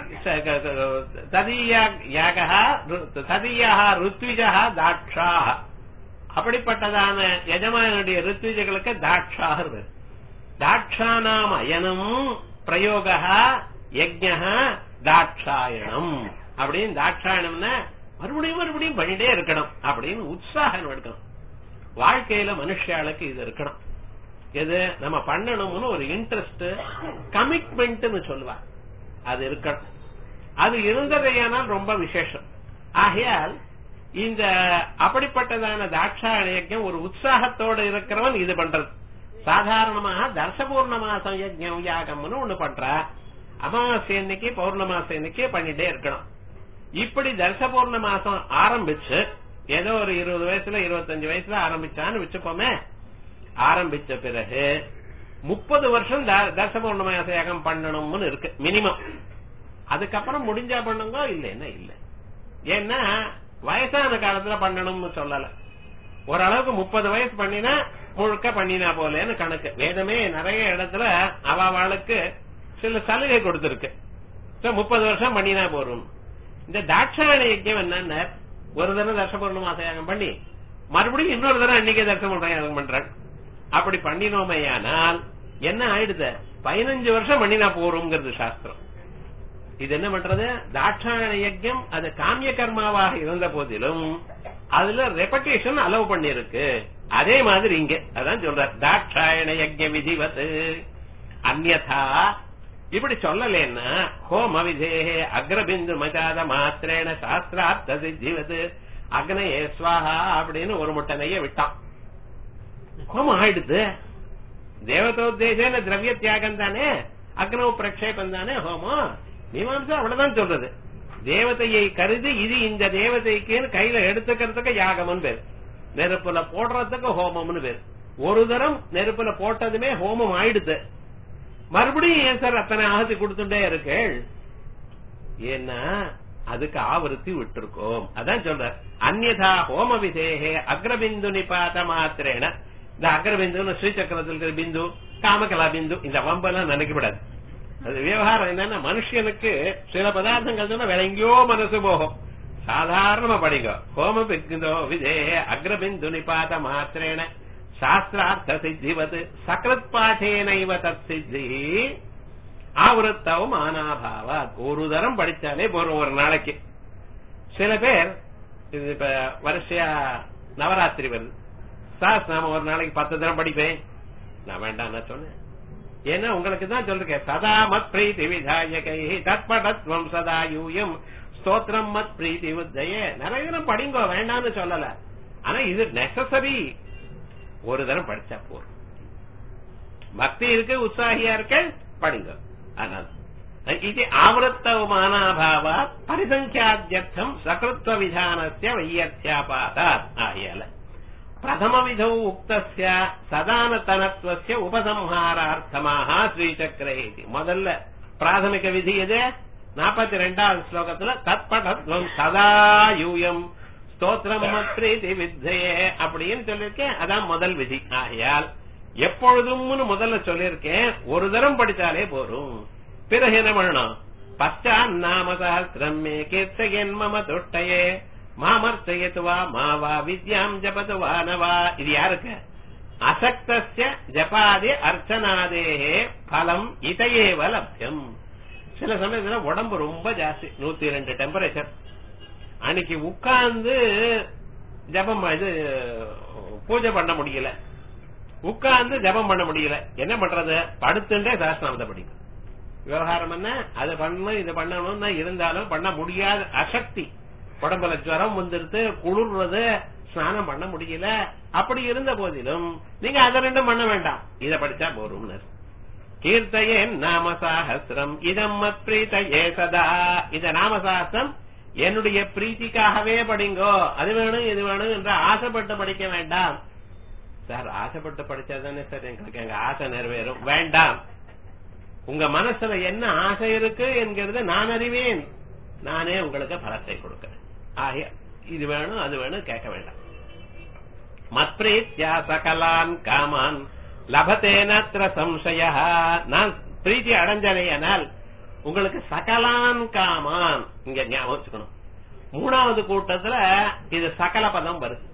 ததீயா ருத்விஜா தாட்சா அப்படிப்பட்டதான எஜமானுடைய ருத்விஜர்களுக்கு தாட்சாக பேர் தாட்சானாம் அயனம் பிரயோக யஜ்ஞ தாட்சாயணம் அப்படின்னு தாட்சாயணம்னா மறுபடியும் மறுபடியும் பண்ணிட்டே இருக்கணும் அப்படின்னு உற்சாகம் எடுக்கணும் வாழ்க்கையில மனுஷாளுக்கு இது இருக்கணும் எது நம்ம பண்ணணும்னு ஒரு இன்ட்ரெஸ்ட் கமிட்மெண்ட்னு சொல்லுவா அது இருக்கணும் அது இருந்ததையானால் ரொம்ப விசேஷம் ஆகையால் இந்த அப்படிப்பட்டதான தாட்சாயண யஜ்யம் ஒரு உற்சாகத்தோட இருக்கிறவன் இது பண்றது சாதாரணமாக தர்சபூர்ண மாசம் யஜ்யம் யாகம்னு ஒண்ணு பண்ற அமாவாசை அன்னைக்கு பௌர்ணமாசை அன்னைக்கு பண்ணிட்டே இருக்கணும் இப்படி தர்சபூர்ண மாசம் ஆரம்பிச்சு ஏதோ ஒரு இருபது வயசுல இருபத்தஞ்சு வயசுல ஆரம்பிச்சான்னு வச்சுப்போமே ஆரம்பிச்ச பிறகு முப்பது வருஷம் தர்சபூர்ண மாச யாகம் பண்ணணும்னு இருக்கு மினிமம் அதுக்கப்புறம் முடிஞ்சா பண்ணுங்க இல்லைன்னா இல்ல ஏன்னா வயசான காலத்துல பண்ணணும்னு சொல்லல ஓரளவுக்கு முப்பது வயசு பண்ணினா முழுக்க பண்ணினா போலேன்னு கணக்கு வேதமே நிறைய இடத்துல அவளுக்கு சில சலுகை கொடுத்திருக்கு முப்பது வருஷம் பண்ணினா போறோம் இந்த தாட்சாயண யஜ்யம் என்னன்னா ஒரு தடவை தர்ஷபூர்ண மாச யாகம் பண்ணி மறுபடியும் இன்னொரு தடவை அன்னைக்கே தர்ஷபூர்ண யாகம் பண்றாங்க அப்படி பண்ணினோமையானால் என்ன ஆயிடுது பதினஞ்சு வருஷம் பண்ணினா போறோம்ங்கிறது சாஸ்திரம் இது என்ன பண்றது தாட்சாயண யஜ்யம் அது காமிய கர்மாவாக இருந்த போதிலும் அதுல ரெப்படேஷன் அலோவ் பண்ணிருக்கு அதே மாதிரி இங்க அதான் சொல்ற தாட்சாயண யஜ்ய விதிவத் அந்யதா இப்படி சொல்லலன்னா ஹோம விதேகே அக்ரபிந்து மஜாத மாத்திரேன சாஸ்திரார்த்த சித்திவது அக்னயே ஸ்வாஹா அப்படின்னு ஒரு முட்டை நெய்ய விட்டான் ஹோமம் ஆயிடுது தேவதோத்தேசேன திரவிய தியாகம் தானே அக்னவ பிரக்ஷேபம் தானே ஹோமம் மீமாம்சா அவ்வளவுதான் சொல்றது தேவதையை கருதி இது இந்த தேவதைக்குன்னு கையில எடுத்துக்கிறதுக்கு யாகம்னு பேர் நெருப்புல போடுறதுக்கு ஹோமம்னு பேர் ஒரு தரம் நெருப்புல போட்டதுமே ஹோமம் ஆயிடுது மறுபடியும் ஏன் சார் அத்தனை ஆகத்தி கொடுத்துட்டே இருக்கு ஏன்னா அதுக்கு ஆவருத்தி விட்டுருக்கோம் அதான் சொல்ற அந்யதா ஹோம விதேகே அக்ரபிந்து நிபாத மாத்திரேன இந்த அக்ரபிந்து ஸ்ரீசக்கரத்தில் இருக்கிற பிந்து காமகலா பிந்து இந்த வம்பெல்லாம் நினைக்கப்படாது அது விவகாரம் என்னன்னா மனுஷனுக்கு சில பதார்த்தங்கள் சொன்னா வேற எங்கேயோ மனசு போகும் சாதாரணமா படிங்க ஹோம பிக்குந்தோ விதே அக்ரபிந்து நிபாத மாத்திரேன சாஸ்திரார்த்த சித்திவது சக்ரத் பாட்டேனைவ தத் சித்தி ஆவருத்தவும் ஆனாபாவா ஒரு தரம் படிச்சாலே போறோம் ஒரு நாளைக்கு சில பேர் இது இப்ப வரிசையா நவராத்திரி வருது சாஸ் நாம ஒரு நாளைக்கு பத்து தரம் படிப்பேன் நான் வேண்டாம் நான் சொன்னேன் ஏன்னா உங்களுக்கு தான் சொல்லிருக்கேன் சதா மத் பிரீத்தி விதாயகை தத்படத்வம் சதா யூயம் ஸ்தோத்திரம் மத் பிரீத்தி உத்தயே நிறைய தரம் படிங்கோ வேண்டாம்னு சொல்லல ஆனா இது நெசசரி ஒரு தரம் படிச்சா போதும் பக்தி இருக்கு உற்சாகியா இருக்க படிங்க அதனால இது ஆவரத்தவமானாபாவா பரிசங்கியாத்தியர்த்தம் சகிருத்வ விதானஸ்ய வையர்த்தியாபாதாத் ஆகியால பிரதம விதௌ உக்தஸ்ய சதானத்தனத்துவஸ்ய உபசம்ஹாரார்த்தமாக ஸ்ரீசக்கரே இது முதல்ல பிராதமிக விதி எது நாற்பத்தி ரெண்டாவது ஸ்லோகத்துல தத்படத்வம் சதா யூயம் ஸ்தோத்திரம் பிரீதி வித்தையே அப்படின்னு சொல்லியிருக்கேன் அதான் முதல் விதி ஆகையால் எப்பொழுதும்னு முதல்ல சொல்லியிருக்கேன் ஒரு தரம் படிச்சாலே போரும் பிறகு என்ன பண்ணணும் பச்சான் நாம சஹசிரம் மே கீர்த்தயன் மம தொட்டையே மாமர்த்தயத்துவா மாவா வித்யாம் ஜபது வானவா இது யாருக்கு அசக்தஸ்ய ஜபாதி அர்ச்சனாதேகே பலம் இதையேவ லப்யம் சில சமயத்துல உடம்பு ரொம்ப ஜாஸ்தி நூத்தி ரெண்டு டெம்பரேச்சர் அன்னைக்கு உட்கார்ந்து ஜபம் இது பூஜை பண்ண முடியல உட்கார்ந்து ஜபம் பண்ண முடியல என்ன பண்றது படுத்துட்டே சாஸ்திரநாமத்தை படிக்கும் விவகாரம் என்ன அது பண்ணணும் இது பண்ணணும்னு இருந்தாலும் பண்ண முடியாத அசக்தி உடம்புல ஜுரம் வந்துருது குளிர்றது ஸ்நானம் பண்ண முடியல அப்படி இருந்த போதிலும் நீங்க அதை ரெண்டும் பண்ண வேண்டாம் இத படிச்சா போரும்னு கீர்த்தையே நாமசாஹசிரம் இதம் மத் பிரீத்தையே சதா இந்த நாமசாஸ்திரம் என்னுடைய பிரீத்திக்காகவே படிங்கோ அது வேணும் இது வேணும் என்று ஆசைப்பட்டு படிக்க வேண்டாம் சார் ஆசைப்பட்டு படிச்சா தானே சார் எங்களுக்கு எங்க ஆசை நிறைவேறும் வேண்டாம் உங்க மனசுல என்ன ஆசை இருக்கு என்கிறது நான் அறிவேன் நானே உங்களுக்கு பலத்தை கொடுக்கிறேன் ஆகிய இது வேணும் அது வேணும் கேட்க வேண்டாம் மத்ரீத்யா சகலான் காமான் லபத்தேனத்திர சம்சய நான் பிரீத்தி அடைஞ்சலையானால் உங்களுக்கு சகலான் காமான் இங்க ஞாபகம் வச்சுக்கணும் மூணாவது கூட்டத்துல இது சகல பதம் வருது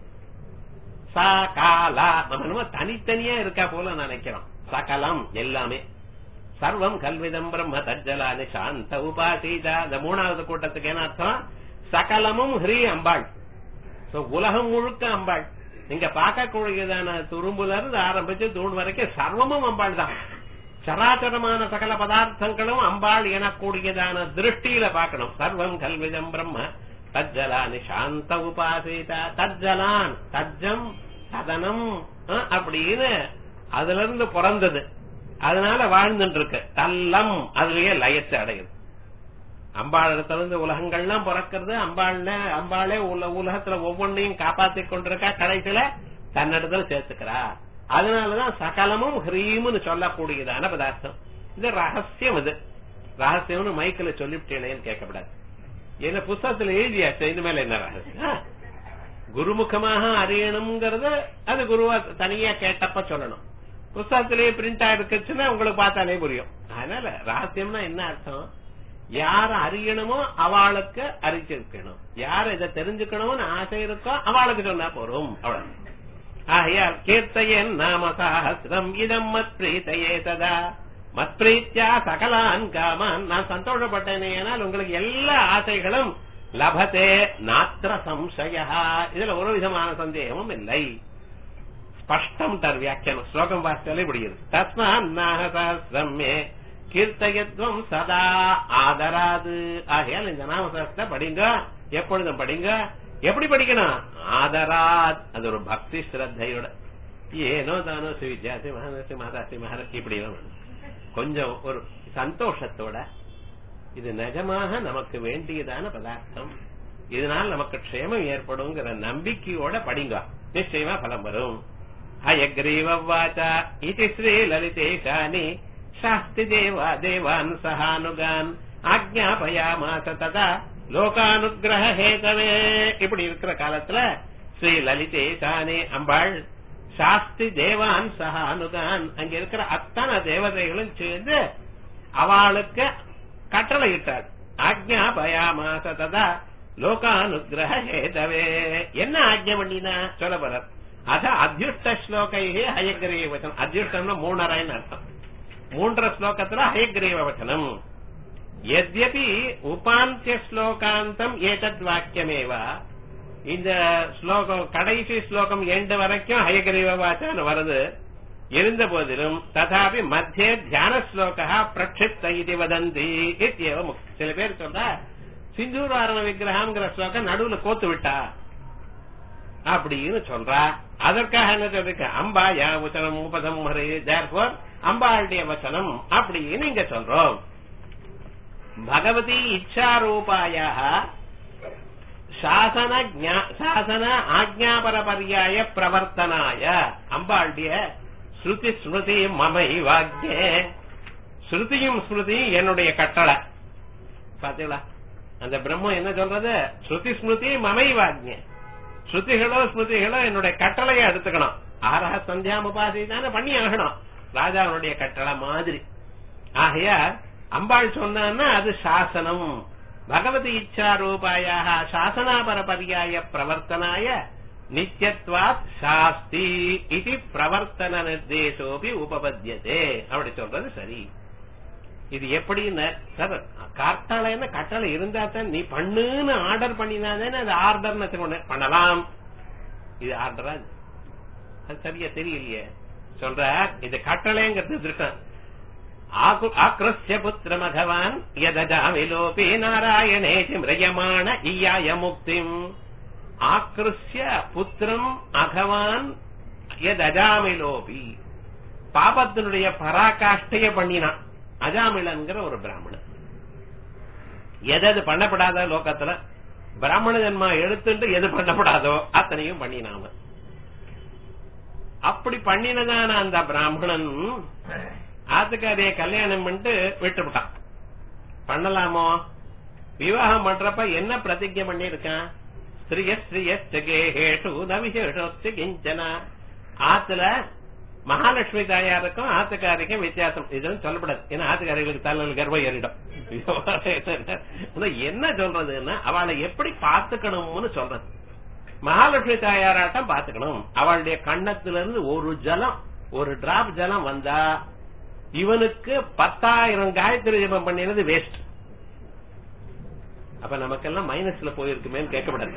சகாலா நம்ம என்னமோ தனித்தனியா இருக்கா போல நினைக்கிறோம் சகலம் எல்லாமே சர்வம் கல்விதம் பிரம்ம தஜ்ஜலானி சாந்த உபாசீதா இந்த மூணாவது கூட்டத்துக்கு என்ன அர்த்தம் சகலமும் ஹ்ரீ அம்பாள் சோ உலகம் முழுக்க அம்பாள் நீங்க பார்க்கக்கூடியதான துரும்புல இருந்து ஆரம்பிச்சு தூண் வரைக்கும் சர்வமும் அம்பாள் தான் சராச்சரமான சகல பதார்த்தங்களும் அம்பாள் எனக்கூடியதான திருஷ்டியில பார்க்கணும் சர்வம் கல்விதம் பிரம்ம தஜ்ஜலானி சாந்த உபாசீதா தஜ்ஜலான் தஜ்ஜம் சதனம் அப்படின்னு அதுல இருந்து பிறந்தது அதனால வாழ்ந்துட்டு இருக்கு தல்லம் அதுலயே லயத்தை அடையுது அம்பாள் இடத்துல இருந்து உலகங்கள்லாம் பிறக்கிறது அம்பாள்ல அம்பாளே உலகத்துல ஒவ்வொன்றையும் காப்பாத்தி கொண்டிருக்கா கடைசியில தன்னிடத்துல சேர்த்துக்கிறா அதனாலதான் சகலமும் ஹ்ரீம்னு சொல்லக்கூடியதான பதார்த்தம் இது ரகசியம் இது ரகசியம்னு மைக்கில சொல்லிவிட்டேனேன்னு கேட்கப்படாது என்ன புஸ்தகத்துல எழுதியாச்சு இனிமேல என்ன ரகசியம் குருமுகமாக அறியணுங்கிறது அது குருவா தனியா கேட்டப்ப சொல்லணும் புஸ்தகத்திலேயே பிரிண்ட் ஆயிருக்குச்சுன்னா உங்களுக்கு பார்த்தாலே புரியும் அதனால ரகசியம்னா என்ன அர்த்தம் யார அறியணுமோ அவளுக்கு அறிஞ்சிருக்கணும் யார் இதை தெரிஞ்சுக்கணும்னு ஆசை இருக்கோ அவளுக்கு சொன்னா போறோம் அவ்வளவு ஆகையால் கீர்த்தையன் நாம சாஹசிரம் இதம் மத் பிரீத்தையே ததா மத் பிரீத்தியா சகலான் காமான் நான் சந்தோஷப்பட்டேனே ஆனால் உங்களுக்கு எல்லா ஆசைகளும் லபதே நாத்திர சம்சய இதுல ஒரு விதமான சந்தேகமும் இல்லை ஸ்பஷ்டம் தர் வியாக்கியானம் ஸ்லோகம் வாசித்தாலே முடியுது தஸ்மா நாகசாஸ்திரம் மே கீர்த்தயத்வம் சதா ஆதராது ஆகையால் இந்த நாமசாஸ்திரத்தை படிங்க எப்பொழுதும் படிங்க எப்படி படிக்கணும் ஆதராத் அது ஒரு பக்தி ஸ்ரத்தையோட ஏனோ தானோ ஸ்ரீவித்யாசி மகானசி மாதாசி மகாராஜ் இப்படி எல்லாம் வேணும். கொஞ்சம் ஒரு சந்தோஷத்தோட இது நிஜமாக நமக்கு வேண்டியதான பதார்த்தம் இதனால் நமக்கு க்ஷேமம் ஏற்படுங்கிற நம்பிக்கையோட படிங்க நிச்சயமா பலம் வரும் ஹயக்ரீவாச்சா இது ஸ்ரீ லலிதேஷானி சாஸ்தி தேவா தேவான் சகானுகான் ஆக்ஞாபயாமாச ததா லோகானுகிரக ஹேதவே இப்படி இருக்கிற காலத்துல ஸ்ரீ லலிதேஷானி அம்பாள் சாஸ்தி தேவான் சகானுகான் அங்க இருக்கிற அத்தனை தேவதைகளும் சேர்ந்து அவளுக்கு கட்டளை இட்டார் ஆக்ஞா பயாமாச ததா லோகானுகிரக ஹேதவே என்ன ஆக்ஞை பண்ணினா சொல்ல போறார் அத அத்தியுஷ்ட ஸ்லோகையே ஹயக்ரீவ வச்சனம் அத்தியுஷ்டம்னா மூணரைன்னு அர்த்தம் மூன்றரை ஸ்லோகத்துல ஹயக்ரீவ வச்சனம் எத்யபி உபாந்திய ஸ்லோகாந்தம் ஏதத் வாக்கியமேவ இந்த ஸ்லோகம் கடைசி ஸ்லோகம் எண்டு வரைக்கும் ஹயக்ரீவ வாச்சான்னு வருது இருந்த போதிலும் ததாபி மத்திய தியான ஸ்லோகா பிரக்ஷிப்த இது வதந்தி இத்தியேவ முக்தி. சில பேர் சொல்றா சிந்தூராரண விக்கிரகம்ங்கிற ஸ்லோகம் நடுவுல கோத்து விட்டா அப்படின்னு சொல்றா அதற்காக என்ன சொல்றீங்க அம்பாயா வச்சனம் உபதம் தேர்ஃபோர் அம்பாளுடைய வச்சனம் அப்படின்னு இங்க சொல்றோம் பகவதி இச்சாரூபாயாக சாசன ஞா- சாசன ஆக்ஞாபரபரியாய பிரவர்த்தனாய அம்பாளுடைய ஸ்ருதி ஸ்மிருதி மமை வாக்கிய ஸ்ருதியும் ஸ்மிருதியும் என்னுடைய கட்டளை பாத்தீங்களா அந்த பிரம்மம் என்ன சொல்றது ஸ்ருதி ஸ்மிருதி மமை வாக்கிய ஸ்ருதிகளோ ஸ்மிருதிகளோ என்னுடைய கட்டளையை எடுத்துக்கணும் ஆரா சந்தியாம் உபாசி தானே பண்ணி ஆகணும் ராஜாவுடைய கட்டளை மாதிரி ஆகையா அம்பாள் சொன்னான்னா அது சாசனம் பகவதி இச்சா ரூபாயாக சாசனாபரபரியாய பிரவர்த்தனாய நித்தியத்வாத் சாஸ்தி இது பிரவர்த்தன நிர்தேசோபி உபபத்தியதே அப்படி சொல்றது சரி இது எப்படின்னு சார் கட்டளைன்னு கட்டளை இருந்தா தான் நீ பண்ணுன்னு ஆர்டர் பண்ணினாதானே அது ஆர்டர்னு வச்சுக்கொண்டு பண்ணலாம் இது ஆர்டரா இது? அது சரியா தெரியலையே சொல்ற இது கட்டளைங்கிறது திருஷ்டம் ஆகு- ஆக்ருஷ்ய புத்திரமகவான் யதஜாமிலோபி நாராயணேதி மிரயமான ஈயாய முக்திம் ஆக்ருஷ்ய புத்திரம் அகவான் யதஜாமிலோபி பாபத்தினுடைய பராகாஷ்டைய பண்ணினான் அஜாமிலன்கிற ஒரு பிராமணன் எது பண்ணப்படாத லோகத்துல பிராமண ஜன்மா எடுத்துட்டு எது பண்ணப்படாதோ அத்தனையும் பண்ணினாம அப்படி பண்ணினதான அந்த பிராமணன் ஆத்துக்காரிய கல்யாணம் பண்ணிட்டு விட்டுவிட்டான் பண்ணலாமோ விவாகம் பண்றப்ப என்ன பிரதிஜை பண்ணி இருக்கான் ஸ்திரிய ஸ்ரீயேஷு நவிசேஷோத்து கிஞ்சனா ஆத்துல மகாலட்சுமி தாயாருக்கும் ஆத்துக்காரிக்கும் வித்தியாசம் இதுன்னு சொல்லப்படாது ஏன்னா ஆத்துக்காரிகளுக்கு தலையில் கர்வம் ஏறிடும் ஆனா என்ன சொல்றதுன்னா அவளை எப்படி பாத்துக்கணும்னு சொல்றது மகாலட்சுமி தாயாராட்டம் பாத்துக்கணும் அவளுடைய கண்ணத்திலிருந்து ஒரு ஜலம் ஒரு டிராப் ஜலம் வந்தா இவனுக்கு பத்தாயிரம் காயத்ரி ஜபம் பண்ணினது வேஸ்ட் அப்ப நமக்கெல்லாம் மைனஸ்ல போயிருக்குமேன்னு கேட்கப்படாது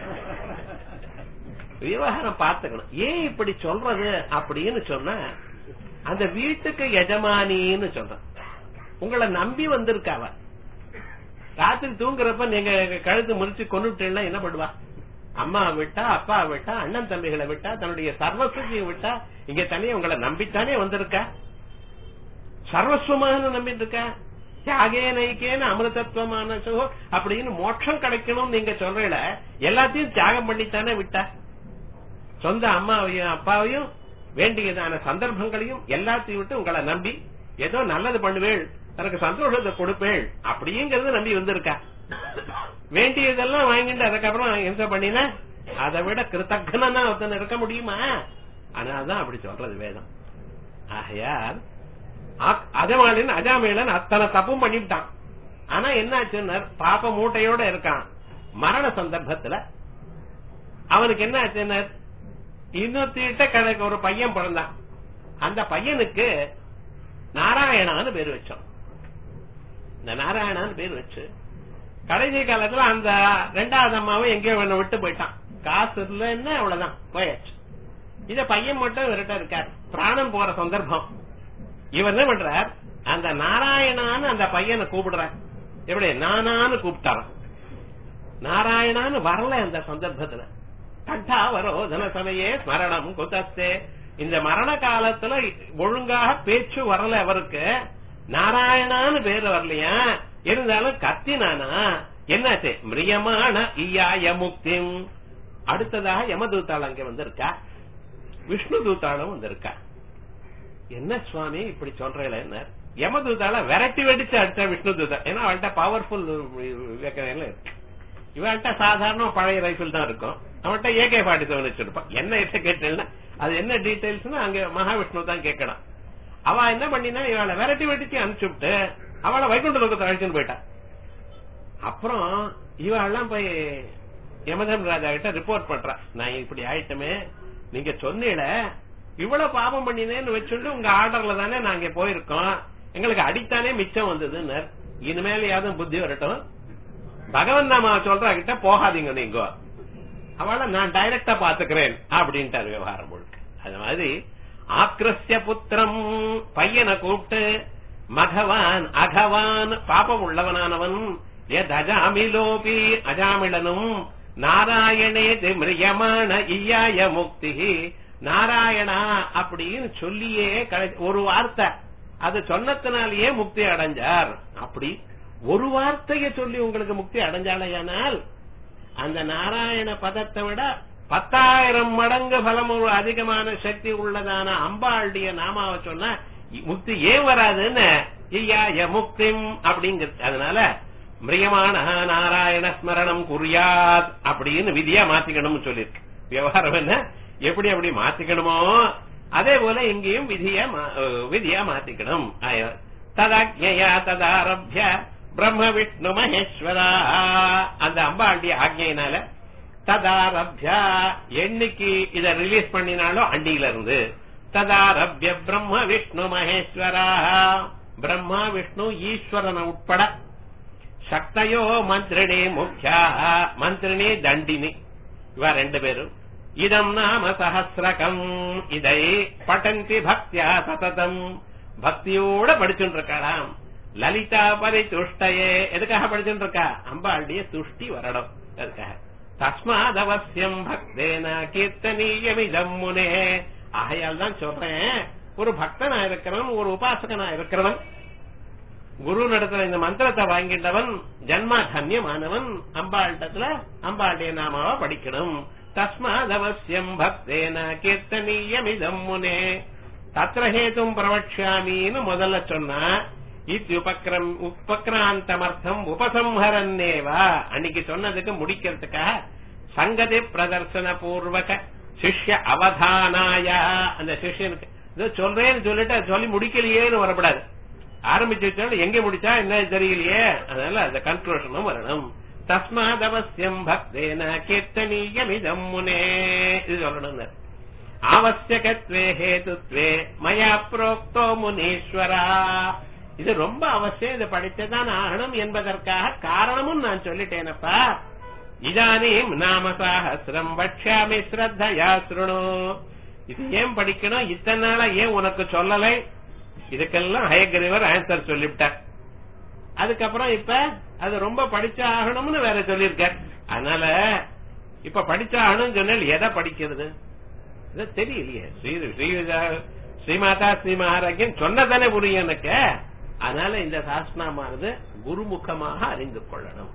விவகாரம் பார்த்துக்கணும் ஏன் இப்படி சொல்றது அப்படின்னு சொன்னா அந்த வீட்டுக்கு எஜமானின்னு சொல்றேன் உங்களை நம்பி வந்திருக்காவ ராத்திரி தூங்குறப்ப நீங்க கழுத்து முறிச்சு கொண்டுட்டீங்கன்னா என்ன பண்ணுவா அம்மா விட்டா அப்பா விட்டா அண்ணன் தம்பிகளை விட்டா தன்னுடைய சர்வசுத்தையும் விட்டா இங்க தனியா உங்களை நம்பித்தானே வந்திருக்கா சர்வஸ்வமான நம்பிட்டு இருக்கா தியாகே நைக்கேன அமிர்தத்துவமான சுகோ அப்படின்னு மோட்சம் கிடைக்கணும் நீங்க சொல்றீல எல்லாத்தையும் தியாகம் பண்ணித்தானே விட்டா சொந்த அம்மாவையும் அப்பாவையும் வேண்டியதான சந்தர்ப்பங்களையும் எல்லாத்தையும் விட்டு உங்களை நம்பி ஏதோ நல்லது பண்ணுவேள் தனக்கு சந்தோஷத்தை கொடுப்பேள் அப்படிங்கறது நம்பி வந்திருக்கா வேண்டியதெல்லாம் வாங்கிட்டு அதுக்கப்புறம் என்ன பண்ணின அதை விட கிருத்தகனா ஒருத்தன் இருக்க முடியுமா ஆனாதான் அப்படி சொல்றது வேதம் ஆகையால் அதமாலின் அஜாமேலன் அத்தனை தப்பும் பண்ணிவிட்டான் ஆனா என்னாச்சுன்னா பாப்ப மூட்டையோட இருக்கான் மரண சந்தர்ப்பத்துல அவனுக்கு என்ன ஆச்சுன்னா இன்னொருத்திட்ட கணக்கு ஒரு பையன் பிறந்தான் அந்த பையனுக்கு நாராயணான்னு பேர் வச்சோம் இந்த நாராயணான்னு பேர் வச்சு கடைசி காலத்துல அந்த ரெண்டாவது அம்மாவும் எங்கேயோ ஒண்ணு விட்டு போயிட்டான் காசு இல்லைன்னா அவ்வளவுதான் போயாச்சு இத பையன் மட்டும் இவர்கிட்ட இருக்கார் பிராணம் போற சந்தர்ப்பம் இவர் என்ன பண்றார் அந்த நாராயணான்னு அந்த பையனை கூப்பிடுறார் எப்படி நானான்னு கூப்பிட்டாராம் நாராயணான்னு வரல அந்த சந்தர்ப்பத்துல கண்டா வரோ தனசனையே ஸ்மரணம் குதஸ்தே இந்த மரண காலத்துல ஒழுங்காக பேச்சு வரல அவருக்கு நாராயணான்னு பேர் வரலையா இருந்தாலும் கத்தினானா என்னாச்சு மிரியமான ஈயாய முக்திம் அடுத்ததாக யமதூத்தாள் அங்க வந்திருக்கா விஷ்ணு தூத்தாளும் வந்திருக்கா என்ன சுவாமி இப்படி சொல்றேன் என்ன யமதூதால விரட்டி வெடிச்சு அடிச்சா விஷ்ணு தூதா ஏன்னா அவன்கிட்ட பவர்ஃபுல் இருக்கு இவன்கிட்ட சாதாரண பழைய ரைபிள் தான் இருக்கும் அவன்கிட்ட ஏகே ஃபார்ட்டி செவன் வச்சிருப்பான் என்ன எட்ட கேட்டேன்னா அது என்ன டீடைல்ஸ்னு அங்க மகாவிஷ்ணு தான் கேட்கணும் அவ என்ன பண்ணினா இவளை விரட்டி வெடிச்சு அனுப்பிச்சு விட்டு அவளை வைகுண்ட லோகத்தை அழைச்சுன்னு போயிட்டான் அப்புறம் இவெல்லாம் போய் யமதம் ராஜா கிட்ட ரிப்போர்ட் பண்றா நான் இப்படி ஆயிட்டமே நீங்க சொன்னீல இவ்வளவு பாவம் பண்ணினேன்னு வச்சுட்டு உங்க ஆர்டர்ல தானே நாங்க போயிருக்கோம் எங்களுக்கு அடித்தானே மிச்சம் வந்ததுன்னு இனிமேல் யாரும் புத்தி வரட்டும் பகவன் நாம சொல்றா கிட்ட போகாதீங்க நீங்க அவளை நான் டைரக்டா பாத்துக்கிறேன் அப்படின்ட்டார் விவகாரம் முழுக்க அது மாதிரி ஆக்ரஸ்ய புத்திரம் பையனை கூப்பிட்டு மகவான் அகவான் பாபம் உள்ளவனானவன் எத் அஜாமிலோபி அஜாமிலனும் நாராயணே மிரியமான ஈயாய முக்தி நாராயணா அப்படின்னு சொல்லியே கடை- ஒரு வார்த்தை அது சொன்னத்தினாலேயே முக்தி அடைஞ்சார் அப்படி ஒரு வார்த்தையை சொல்லி உங்களுக்கு முக்தி அடைஞ்சாலையானால் அந்த நாராயண பதத்தை விட பத்தாயிரம் மடங்கு பலம் ஒரு அதிகமான சக்தி உள்ளதான அம்பாளுடைய நாமாவை சொன்னா முக்தி ஏன் வராதுன்னு ஐயா முக்திம் அப்படிங்கிறது அதனால மிரியமான நாராயண ஸ்மரணம் குறியாத் அப்படின்னு விதியா மாத்திக்கணும்னு சொல்லியிருக்கு விவகாரம் என்ன எப்படி அப்படி மாத்திக்கணுமோ அதே போல இங்கேயும் விதியா மா- அஹ் விதியா மாத்திக்கணும் ஆய- ததாஜ்ஞயா ததாரப்ய பிரம்ம விஷ்ணு மகேஸ்வரா அந்த அம்பாளுடைய ஆக்ஞையினால ததாரப்யா என்னைக்கு இத ரிலீஸ் பண்ணினாலோ அண்டியில இருந்து ததாரப்ய பிரம்ம விஷ்ணு மகேஸ்வரா பிரம்மா விஷ்ணு ஈஸ்வரன் உட்பட சக்தயோ மந்திரிணி முக்கியா மந்திரிணி தண்டினி இவ ரெண்டு பேரும் இதம் நாம சஹசிரகம் இதை பட்டந்தி பக்தியா சததம் பக்தியோட படிச்சுட்டு இருக்காளாம் லலிதா பரிதுஷ்டயே எதுக்காக படிச்சுட்டு இருக்கா அம்பாளுடைய துஷ்டி வரணும் அதுக்காக தஸ்மாத் அவசியம் பக்தேன கீர்த்தனீயமிதம் முனே ஆகையால் தான் சொல்றேன் ஒரு பக்தனா இருக்கிறவன் ஒரு உபாசகனா இருக்கிறவன் குரு நடத்துல இந்த மந்திரத்தை வாங்கிட்டவன் ஜன்மா தன்யமானவன் அம்பாள்டத்துல அம்பாளுடைய நாமாவ படிக்கணும் தஸ்மாத் அவசியம் பக்தேன கீர்த்தனீயமிதம் முனே தத்ர ஹேதும் பிரவக்ஷாமின்னு முதல்ல சொன்னா இத்யுபக்ரம் உபக்ராந்தமர்த்தம் உபசம்ஹரன்னேவா அன்னைக்கு சொன்னதுக்கு முடிக்கிறதுக்காக சங்கதி பிரதர்சன பூர்வக சிஷ்ய அவதானாய அந்த சிஷ்யனுக்கு இதோ சொல்றேன்னு சொல்லிட்டு அது சொல்லி முடிக்கலையேன்னு வரப்படாது ஆரம்பிச்சு வச்சாலும் எங்க முடிச்சா என்ன தெரியலையே அதனால அந்த கன்க்ளூஷனும் வரணும் தஸ்மாத் அவசியம் பக்தேன கீர்த்தனீயமிதம் முனே இது சொல்லணும் ஆவசியகத்வே ஹேதுத்வே மயா புரோக்தோ முனீஸ்வரா இது ரொம்ப அவசியம் இதை படித்துதான் ஆகணும் என்பதற்காக காரணமும் நான் சொல்லிட்டேனப்பா இதானீம் நாம சாஹசிரம் வக்ஷாமி ஸ்ரத்தையா சுருணு இது ஏன் படிக்கணும் இத்தனை நாளா ஏன் உனக்கு சொல்லலை இதுக்கெல்லாம் ஹயகிரிவர் ஆன்சர் சொல்லிவிட்டார் அதுக்கப்புறம் இப்ப அது ரொம்ப படிச்ச ஆகணும்னு வேற சொல்லியிருக்கார் அதனால இப்ப படிச்சாகணும் சொன்னால் எதை படிக்கிறது இது தெரியலையே ஸ்ரீ ஸ்ரீ ஸ்ரீமாதா ஸ்ரீ மகாராஜ்யம் சொன்னதானே புரியும் எனக்கு அதனால இந்த சாஸ்திரமானது குருமுகமாக அறிந்து கொள்ளணும்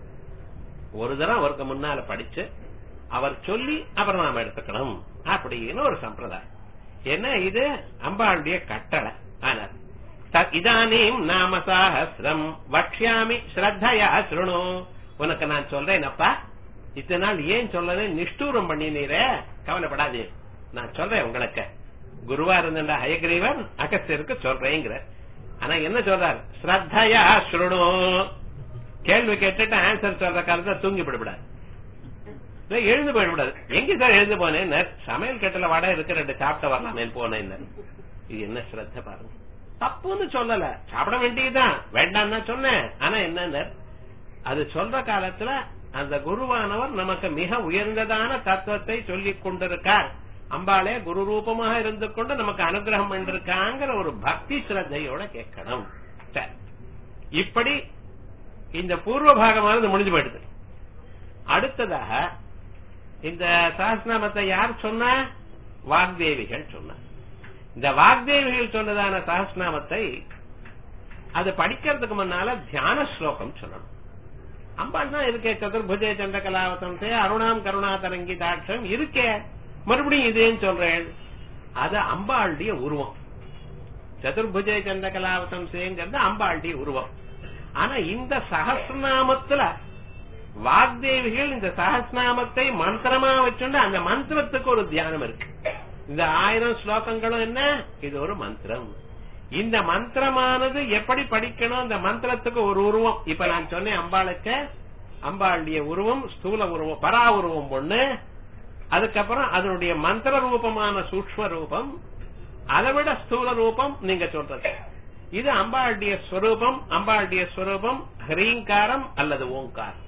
ஒரு தரம் அவருக்கு முன்னால படிச்சு அவர் சொல்லி அப்புறம் நாம எடுத்துக்கணும் அப்படின்னு ஒரு சம்பிரதாயம் என்ன இது அம்பாளுடைய கட்டளை ஆனால் தத் இதானீம் நாம சாஹசிரம் வக்ஷாமி ஸ்ரத்தையா சுருணு உனக்கு நான் சொல்றேனப்பா இத்தனை நாள் ஏன் சொல்லல நிஷ்டூரம் பண்ணினீரே கவலைப்படாதே நான் சொல்றேன் உங்களுக்கு குருவா இருந்த ஹயக்ரீவன் அகஸ்தியருக்கு சொல்றேங்கிற ஆனா என்ன சொல்றார் ஸ்ரத்தையா சுருணு கேள்வி கேட்டுட்டு ஆன்சர் சொல்ற காலத்துல தூங்கி விடக்கூடாது நான் எழுந்து போயிடக்கூடாது எங்க சார் எழுந்து போனேன் சமையல் கட்டில வடை இருக்கு ரெண்டு சாப்பிட்ட வரலாமே போனேன் இது என்ன ஸ்ரத்த பாருங்க தப்புன்னு சொல்லல சாப்பிட வேண்டியதுதான் வேண்டாம் தான் சொன்னேன் ஆனா என்ன அது சொல்ற காலத்துல அந்த குருவானவர் நமக்கு மிக உயர்ந்ததான தத்துவத்தை சொல்லிக் கொண்டிருக்கார் அம்பாளே குரு ரூபமாக இருந்து கொண்டு நமக்கு அனுகிரகம் பண்ணிருக்காங்கிற ஒரு பக்தி சிரத்தையோட கேட்கணும் சரி இப்படி இந்த பூர்வ பாகமானது முடிஞ்சு போயிடுது அடுத்ததாக இந்த சஹஸ்நாமத்தை யார் சொன்னா வாக்தேவிகள் சொன்ன இந்த வாக்தேவிகள் சொன்னதான சஹஸ்நாமத்தை அது படிக்கிறதுக்கு முன்னால தியான ஸ்லோகம் சொல்லணும் அம்பாள் தான் இருக்கே சதுர்புஜே சந்திரகலாவதம் அருணாம் கருணா தரங்கி தாட்சம் இருக்கே மறுபடியும் இதேன்னு சொல்றேன் அது அம்பாளுடைய உருவம் சதுர்புஜே சந்திரகலாவதம் சேங்கிறது அம்பாளுடைய உருவம் ஆனா இந்த சகசிரநாமத்துல வாக்தேவிகள் இந்த சகசிரநாமத்தை மந்திரமா வச்சுண்டு அந்த மந்திரத்துக்கு ஒரு தியானம் இருக்கு இந்த ஆயிரம் ஸ்லோகங்களும் என்ன இது ஒரு மந்திரம் இந்த மந்திரமானது எப்படி படிக்கணும் இந்த மந்திரத்துக்கு ஒரு உருவம் இப்ப நான் சொன்னேன் அம்பாளுக்கு அம்பாளுடைய உருவம் ஸ்தூல உருவம் பரா உருவம் ஒண்ணு அதுக்கப்புறம் அதனுடைய மந்திர ரூபமான சூக்ம ரூபம் அதை விட ஸ்தூல ரூபம் நீங்க சொல்றது இது அம்பாளுடைய ஸ்வரூபம் அம்பாளுடைய ஸ்வரூபம் ஹரீங்காரம் அல்லது ஓங்காரம்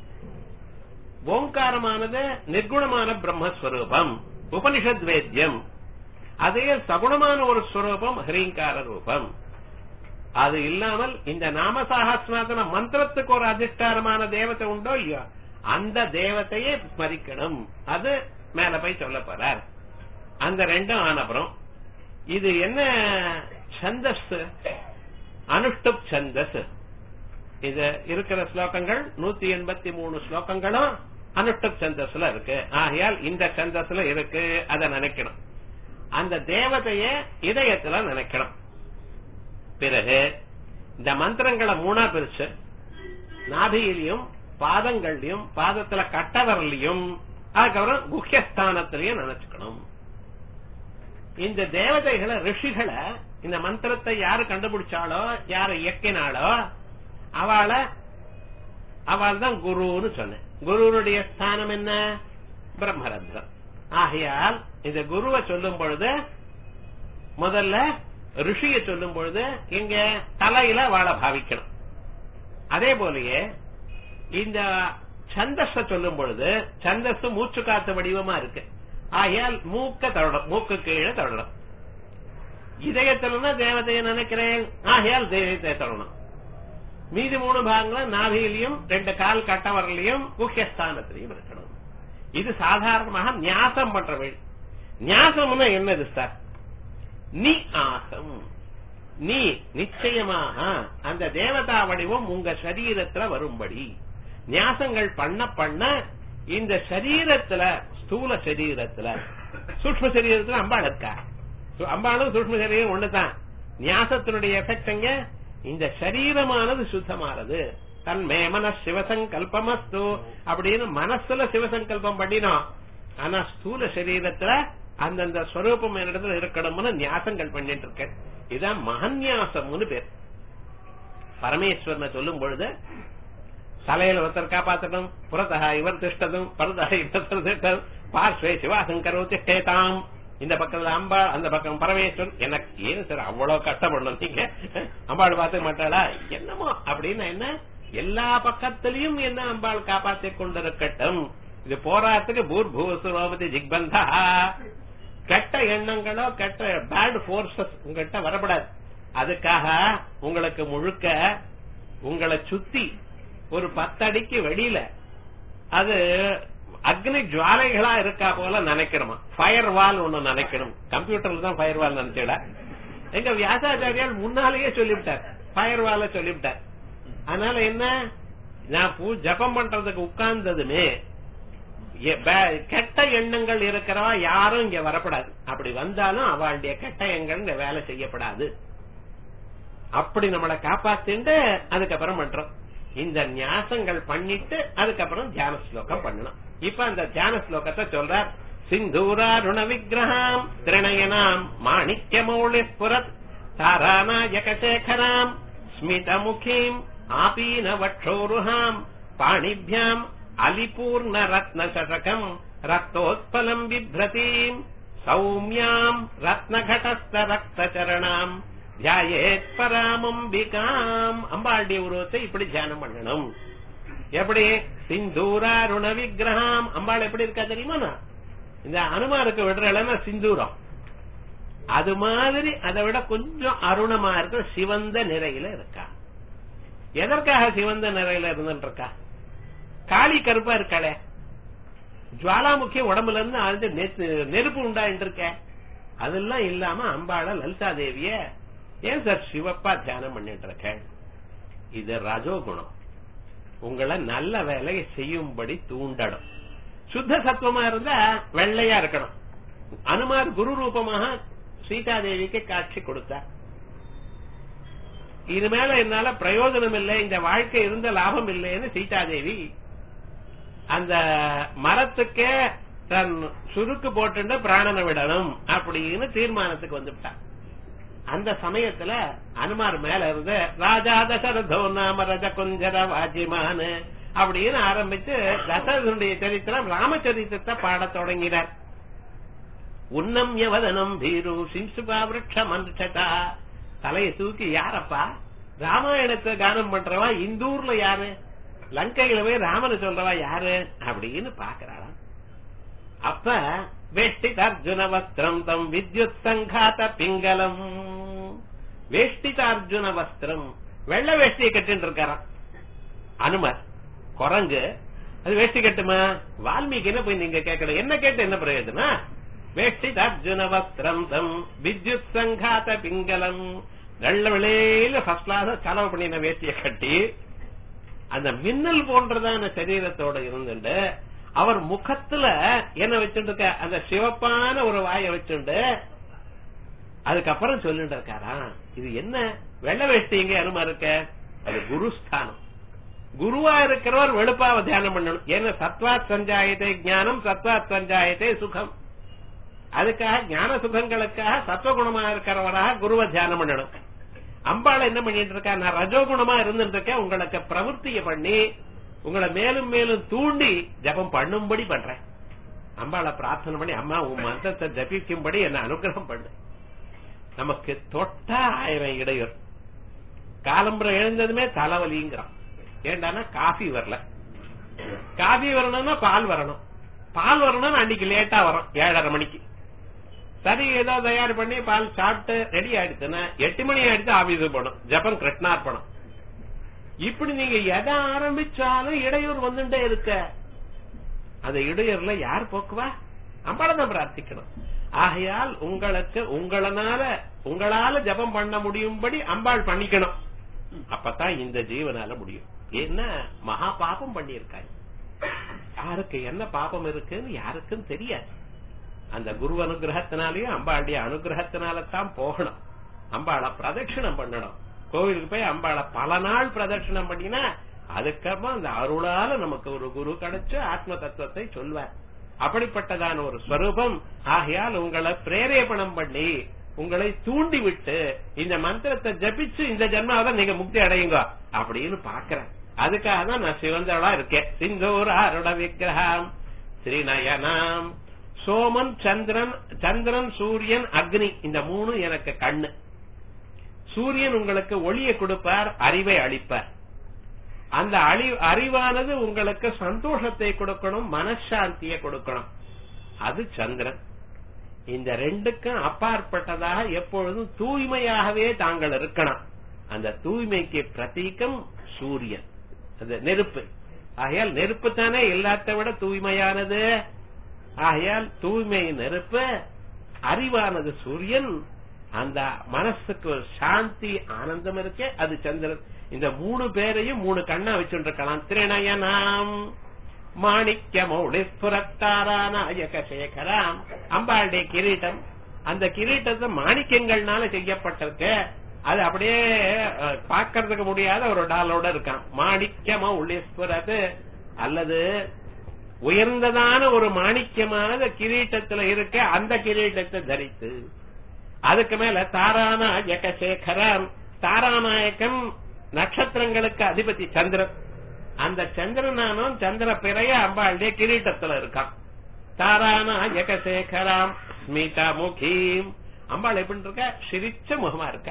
ஓங்காரமானது நிர்குணமான பிரம்மஸ்வரூபம் உபனிஷத் வேத்தியம் அதே சகுணமான ஒரு ஸ்வரூபம் ஹரீங்கார ரூபம் அது இல்லாமல் இந்த நாமசாகஸ்நாதன மந்திரத்துக்கு ஒரு அதிஷ்டாரமான தேவதை உண்டோ இல்லையோ அந்த தேவத்தையே ஸ்மரிக்கணும் அது மேல போய் சொல்ல போறார் அந்த ரெண்டும் ஆனப்புறம் இது என்ன சந்தஸ் அனுஷ்டுப் சந்தஸ் இது இருக்கிற ஸ்லோகங்கள் நூத்தி எண்பத்தி மூணு ஸ்லோகங்களும் அனுஷ்டுப் சந்தஸ்ல இருக்கு ஆகையால் இந்த சந்தஸ்ல இருக்கு அதை நினைக்கணும் அந்த தேவதைய இதயத்துல நினைக்கணும் பிறகு இந்த மந்திரங்களை மூணா பிரிச்சு நாபியிலையும் பாதங்கள்லயும் பாதத்துல கட்டவரலையும் அதுக்கப்புறம் குக்கியஸ்தானத்திலையும் நினைச்சுக்கணும் இந்த தேவதைகளை ரிஷிகளை இந்த மந்திரத்தை யாரு கண்டுபிடிச்சாலோ யாரு இயக்கினாலோ அவளை அவள் தான் குருன்னு சொன்னேன் குருனுடைய ஸ்தானம் என்ன பிரம்மரத்னம் ஆகையால் இந்த குருவை சொல்லும் பொழுது முதல்ல ரிஷிய சொல்லும் பொழுது இங்க தலையில வாழ பாவிக்கணும் அதே போலயே இந்த சந்தஸ சொல்லும் பொழுது சந்தஸ் மூச்சு காத்து வடிவமா இருக்கு ஆகையால் மூக்க தடணும் மூக்கு கீழே தடணும் இதயத்திலன்னா தேவதையை நினைக்கிறேன் ஆகையால் தெய்வத்தை தடணும் மீதி மூணு பாகங்களும் நாபியிலையும் ரெண்டு கால் கட்டவரலையும் முக்கியஸ்தானத்திலையும் இருக்கணும் இது சாதாரணமாக நியாசம் பண்ற வழி நியாசம்னா என்னது சார் நீ ஆசம் நீ நிச்சயமாக அந்த தேவதா வடிவம் உங்க சரீரத்துல வரும்படி நியாசங்கள் பண்ண பண்ண இந்த சரீரத்துல ஸ்தூல சரீரத்துல சூக்ம சரீரத்துல அம்பாள் இருக்கா அம்பாளும் சூக்ம சரீரம் ஒண்ணுதான் நியாசத்தினுடைய எஃபெக்ட் எங்க இந்த சரீரமானது சுத்தமானது தன்மே மன சிவசங்கல்பமஸ்து அப்படின்னு மனசுல சிவசங்கல்பம் பண்ணினோம் ஆனா ஸ்தூல சரீரத்துல அந்தந்த ஸ்வரூபம் என்னிடத்துல இருக்கணும்னு நியாசங்கள் பண்ணிட்டு இருக்க இதான் மகன்யாசம்னு பேர் பரமேஸ்வரனை சொல்லும் பொழுது தலையில ஒருத்தர் காப்பாற்றணும் புறத்தகா இவர் திஷ்டதும் பரதகா இவர் திஷ்டதும் பார்ஸ்வே சிவாசங்கரோ திஷ்டேதாம் இந்த பக்கத்துல அம்பா அந்த பக்கம் பரமேஸ்வரன் எனக்கு ஏன் சார் அவ்வளவு கஷ்டப்படணும் நீங்க அம்பாள் பார்த்துக்க மாட்டாளா என்னமோ அப்படின்னு என்ன எல்லா பக்கத்திலையும் என்ன அம்பாள் காப்பாத்தி கொண்டிருக்கட்டும் இது போராட்டத்துக்கு பூர்பூசுரோபதி ஜிக்பந்தா கெட்ட எண்ணங்களோ கெட்ட பேட் போர்சஸ் உங்ககிட்ட வரப்படாது அதுக்காக உங்களுக்கு முழுக்க உங்களை சுத்தி ஒரு பத்தடிக்கு வெளியில அது அக்னி ஜுவாலைகளா இருக்கா போல நினைக்கணுமா ஃபயர் வால் ஒண்ணு நினைக்கணும் கம்ப்யூட்டர்ல தான் ஃபயர் வால் நினைச்சிட எங்க வியாசாச்சாரியால் முன்னாலேயே சொல்லிவிட்டார் ஃபயர் வால சொல்லிவிட்டார் அதனால என்ன நான் பூ ஜபம் பண்றதுக்கு உட்கார்ந்ததுமே கெட்ட எண்ணங்கள் இருக்கிறவா யாரும் இங்க வரப்படாது அப்படி வந்தாலும் அவளுடைய கெட்ட எண்ணங்கள் இங்க வேலை செய்யப்படாது அப்படி நம்மளை காப்பாத்திட்டு அதுக்கப்புறம் பண்றோம் இந்த நியாசங்கள் பண்ணிட்டு அதுக்கப்புறம் தியான ஸ்லோகம் பண்ணணும் இப்ப அந்த தியான ஸ்லோகத்தை சொல்றார் சிந்தூராருண விக்கிரகாம் திரணயனாம் மாணிக்ய மௌளி புரத் தாராநாயகசேகராம் ஸ்மிதமுகீம் ஆபீன வட்சோருஹாம் பாணிபியாம் அலிபூர்ண ரத்ன சதகம் ரக்தோத்பலம் பிப்ரதீம் சௌமியாம் ரத்னகடஸ்த ரக்த சரணாம் தியாயேத் பராமம்பிகாம் அம்பாளுடைய உருவத்தை இப்படி தியானம் பண்ணணும் எப்படி சிந்தூராருண விக்கிரகம் அம்பாள் எப்படி இருக்கா தெரியுமா இந்த அனுமாருக்கு விடுறலன்னா சிந்தூரம் அது மாதிரி அதை விட கொஞ்சம் அருணமா இருக்க சிவந்த நிறையில இருக்கா எதற்காக சிவந்த நிறையில இருந்துட்டு இருக்கா காளி கருப்பா இருக்காளே ஜுவாலாமுகி உடம்புல இருந்து அது நெத்து- நெருப்பு உண்டாயிட்டு இருக்க அதெல்லாம் இல்லாம அம்பாள லலிதா தேவிய ஏன் சார் சிவப்பா தியானம் பண்ணிட்டு இருக்க இது ரஜோகுணம் உங்களை நல்ல வேலையை செய்யும்படி தூண்டணும் சுத்த சத்துவமா இருந்தா வெள்ளையா இருக்கணும் அனுமார் குரு ரூபமாக சீதாதேவிக்கு காட்சி கொடுத்தார் இது மேல என்னால பிரயோஜனம் இல்லை இந்த வாழ்க்கை இருந்த லாபம் இல்லைன்னு சீதாதேவி அந்த மரத்துக்கே தன் சுருக்கு போட்டு பிராணனை விடணும் அப்படின்னு தீர்மானத்துக்கு வந்துவிட்டான் அந்த சமயத்துல அனுமார் மேல இருந்து ராஜா தசரதோ நாம ரஜ குஞ்சர வாஜிமான் அப்படின்னு ஆரம்பிச்சு தசரதனுடைய சரித்திரம் ராமச்சரித்திரத்தை பாடத் தொடங்கினார் உன்னம் யவதனம் பீரு சிம்சுபா விரக்ஷ மன்றா தலையை தூக்கி யாரப்பா ராமாயணத்தை கானம் பண்றவா இந்தூர்ல யாரு லங்கையில போய் ராமனை சொல்றவா யாரு அப்படின்னு பாக்குறாளாம் அப்ப வேஷ்டிதார்ஜுன வஸ்திரம் தம் வித்யுத் சங்காத பிங்கலம் வேஷ்டிதார்ஜுன வஸ்திரம் வெள்ளை வேஷ்டியை கட்டின்னு இருக்காராம் அனுமர் குரங்கு அது வேஷ்டி கட்டுமா வால்மீகி என்ன போய் நீங்க கேட்கணும் என்ன கேட்டு என்ன பிரயோஜனம் வேஷ்டிதார்ஜுன வஸ்திரம் தம் வித்யுத் சங்காத பிங்கலம் வெள்ள வெளியில ஃபர்ஸ்ட் கிளாஸ் செலவு பண்ணின வேஷ்டியை கட்டி அந்த மின்னல் போன்றதான சரீரத்தோட இருந்துட்டு அவர் முகத்துல என்ன வச்சுட்டு அந்த சிவப்பான ஒரு வாயை வச்சுண்டு அதுக்கப்புறம் சொல்லிட்டு இருக்காரா இது என்ன வெள்ள வேஷ்டி எங்க அனுமா இருக்க அது குருஸ்தானம் குருவா இருக்கிறவர் வெளுப்பாவ தியானம் பண்ணணும் ஏன்னா சத்வாத் சஞ்சாயத்தை ஞானம் சத்வாத் சஞ்சாயத்தை சுகம் அதுக்காக ஞான சுகங்களுக்காக சத்வகுணமா இருக்கிறவராக குருவை தியானம் பண்ணணும் அம்பாள் என்ன பண்ணிட்டு இருக்கா நான் ரஜோகுணமா இருந்துட்டு இருக்கேன் உங்களுக்கு பிரவൃத்திய பண்ணி உங்களை மேலும் மேலும் தூண்டி ஜபம் பண்ணும்படி பண்றேன் அம்பாளை பிரார்த்தனை பண்ணி அம்மா உன் மந்திரத்தை ஜபிக்கும்படி என்ன அனுகிரகம் பண்ணு நமக்கு தொட்டா ஆயிரம் இடையூறு காலம்புறம் எழுந்ததுமே தலைவலிங்கிறான் ஏண்டானா காஃபி வரல காஃபி வரணும்னா பால் வரணும் பால் வரணும்னா அன்னைக்கு லேட்டா வரும் ஏழரை மணிக்கு சரி ஏதோ தயார் பண்ணி பால் சாப்பிட்டு ரெடி ஆயிடுச்சுன்னா எட்டு மணி ஆயிடுச்சு ஆபீஸுக்கு போகணும் ஜப்பம் கிருஷ்ணார்ப்பணம் இப்படி நீங்க எதை ஆரம்பிச்சாலும் இடையூறு வந்துட்டே இருக்க அந்த இடையூறுல யார் போக்குவா அம்பாளை தான் பிரார்த்திக்கணும் ஆகையால் உங்களுக்கு உங்களனால உங்களால ஜபம் பண்ண முடியும்படி அம்பாள் பண்ணிக்கணும் அப்பதான் இந்த ஜீவனால முடியும் என்ன மகா பாபம் பண்ணியிருக்காங்க யாருக்கு என்ன பாபம் இருக்குன்னு யாருக்கும் தெரியாது அந்த குரு அனுகிரகத்தினாலேயும் அம்பாளுடைய அனுகிரகத்தினால தான் போகணும் அம்பாளை பிரதட்சிணம் பண்ணணும் கோவிலுக்கு போய் அம்பாளை பல நாள் பிரதட்சிணம் பண்ணினா அதுக்கப்புறமா அந்த அருளால நமக்கு ஒரு குரு கிடைச்சு ஆத்ம தத்துவத்தை சொல்வார் அப்படிப்பட்டதான ஒரு ஸ்வரூபம் ஆகையால் உங்களை பிரேரேபணம் பண்ணி உங்களை தூண்டி விட்டு இந்த மந்திரத்தை ஜபிச்சு இந்த ஜென்மாவை நீங்க முக்தி அடையுங்க அப்படின்னு பாக்குறேன் அதுக்காக தான் நான் சிவந்தவளா இருக்கேன் சிந்தூர் அருட விக்கிரகம் ஸ்ரீநயனாம் சோமன் சந்திரன் சந்திரன் சூரியன் அக்னி இந்த மூணு எனக்கு கண்ணு சூரியன் உங்களுக்கு ஒளியை கொடுப்பார் அறிவை அளிப்பார் அந்த அழி அறிவானது உங்களுக்கு சந்தோஷத்தை கொடுக்கணும் மனசாந்தியை கொடுக்கணும் அது சந்திரன் இந்த ரெண்டுக்கும் அப்பாற்பட்டதாக எப்பொழுதும் தூய்மையாகவே தாங்கள் இருக்கணும் அந்த தூய்மைக்கு பிரதீகம் சூரியன் அது நெருப்பு ஆகையால் நெருப்பு தானே எல்லாத்த விட தூய்மையானது ஆகையால் தூய்மை நெருப்பு அறிவானது சூரியன் அந்த மனசுக்கு ஒரு சாந்தி ஆனந்தம் இருக்கே அது சந்திரன் இந்த மூணு பேரையும் மூணு கண்ணா வச்சுருக்கலாம் திரிணயனாம் மாணிக்க மௌடி புரத்தாராநாயக சேகராம் அம்பாளுடைய கிரீட்டம் அந்த கிரீட்டத்தை மாணிக்கங்கள்னால செய்யப்பட்டிருக்கு அது அப்படியே அஹ், பார்க்கறதுக்கு முடியாத ஒரு டாலோட இருக்கான் மாணிக்கமா உள்ளேஸ்வரது அல்லது உயர்ந்ததான ஒரு மாணிக்கமானது கிரீட்டத்துல இருக்க அந்த கிரீட்டத்தை தரித்து அதுக்கு மேல தாராநாயக சேகரம் தாராநாயகம் நட்சத்திரங்களுக்கு அதிபதி சந்திரன் அந்த சந்திரனானும் சந்திர பிறைய அம்பாளுடைய கிரீட்டத்துல இருக்கான் தாராநாயக சேகராம் ஸ்மிதா முகீம் அம்பாள் எப்படி இருக்க சிரிச்ச முகமா இருக்க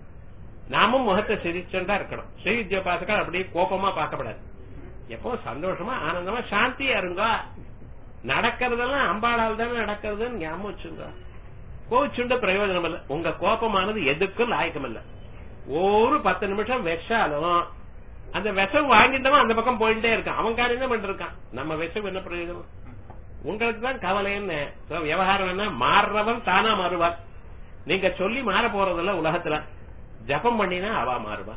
நாமும் முகத்தை சிரிச்சுண்டா இருக்கணும் ஸ்ரீ வித்யோபாசகர் அப்படியே கோபமா பார்க்கப்படாது எப்போ சந்தோஷமா ஆனந்தமா சாந்தியா இருங்க நடக்கிறதெல்லாம் அம்பாளால் தானே நடக்கிறதுன்னு ஞாபகம் வச்சுங்க கோவிச்சுண்ட பிரயோஜனம் இல்ல உங்க கோபமானது எதுக்கும் லாயக்கம் இல்ல ஒரு பத்து நிமிஷம் வெச்சாலும் அந்த விஷம் வாங்கிட்டவன் அந்த பக்கம் போயிட்டே இருக்கான் அவன் காரியம் தான் பண்ணிருக்கான் நம்ம விஷம் என்ன பிரயோஜனம் உங்களுக்கு தான் கவலைன்னு So, விவகாரம் என்ன மாறுறவன் தானா மாறுவார் நீங்க சொல்லி மாற போறதில்ல உலகத்துல ஜபம் பண்ணினா அவ மாறுவா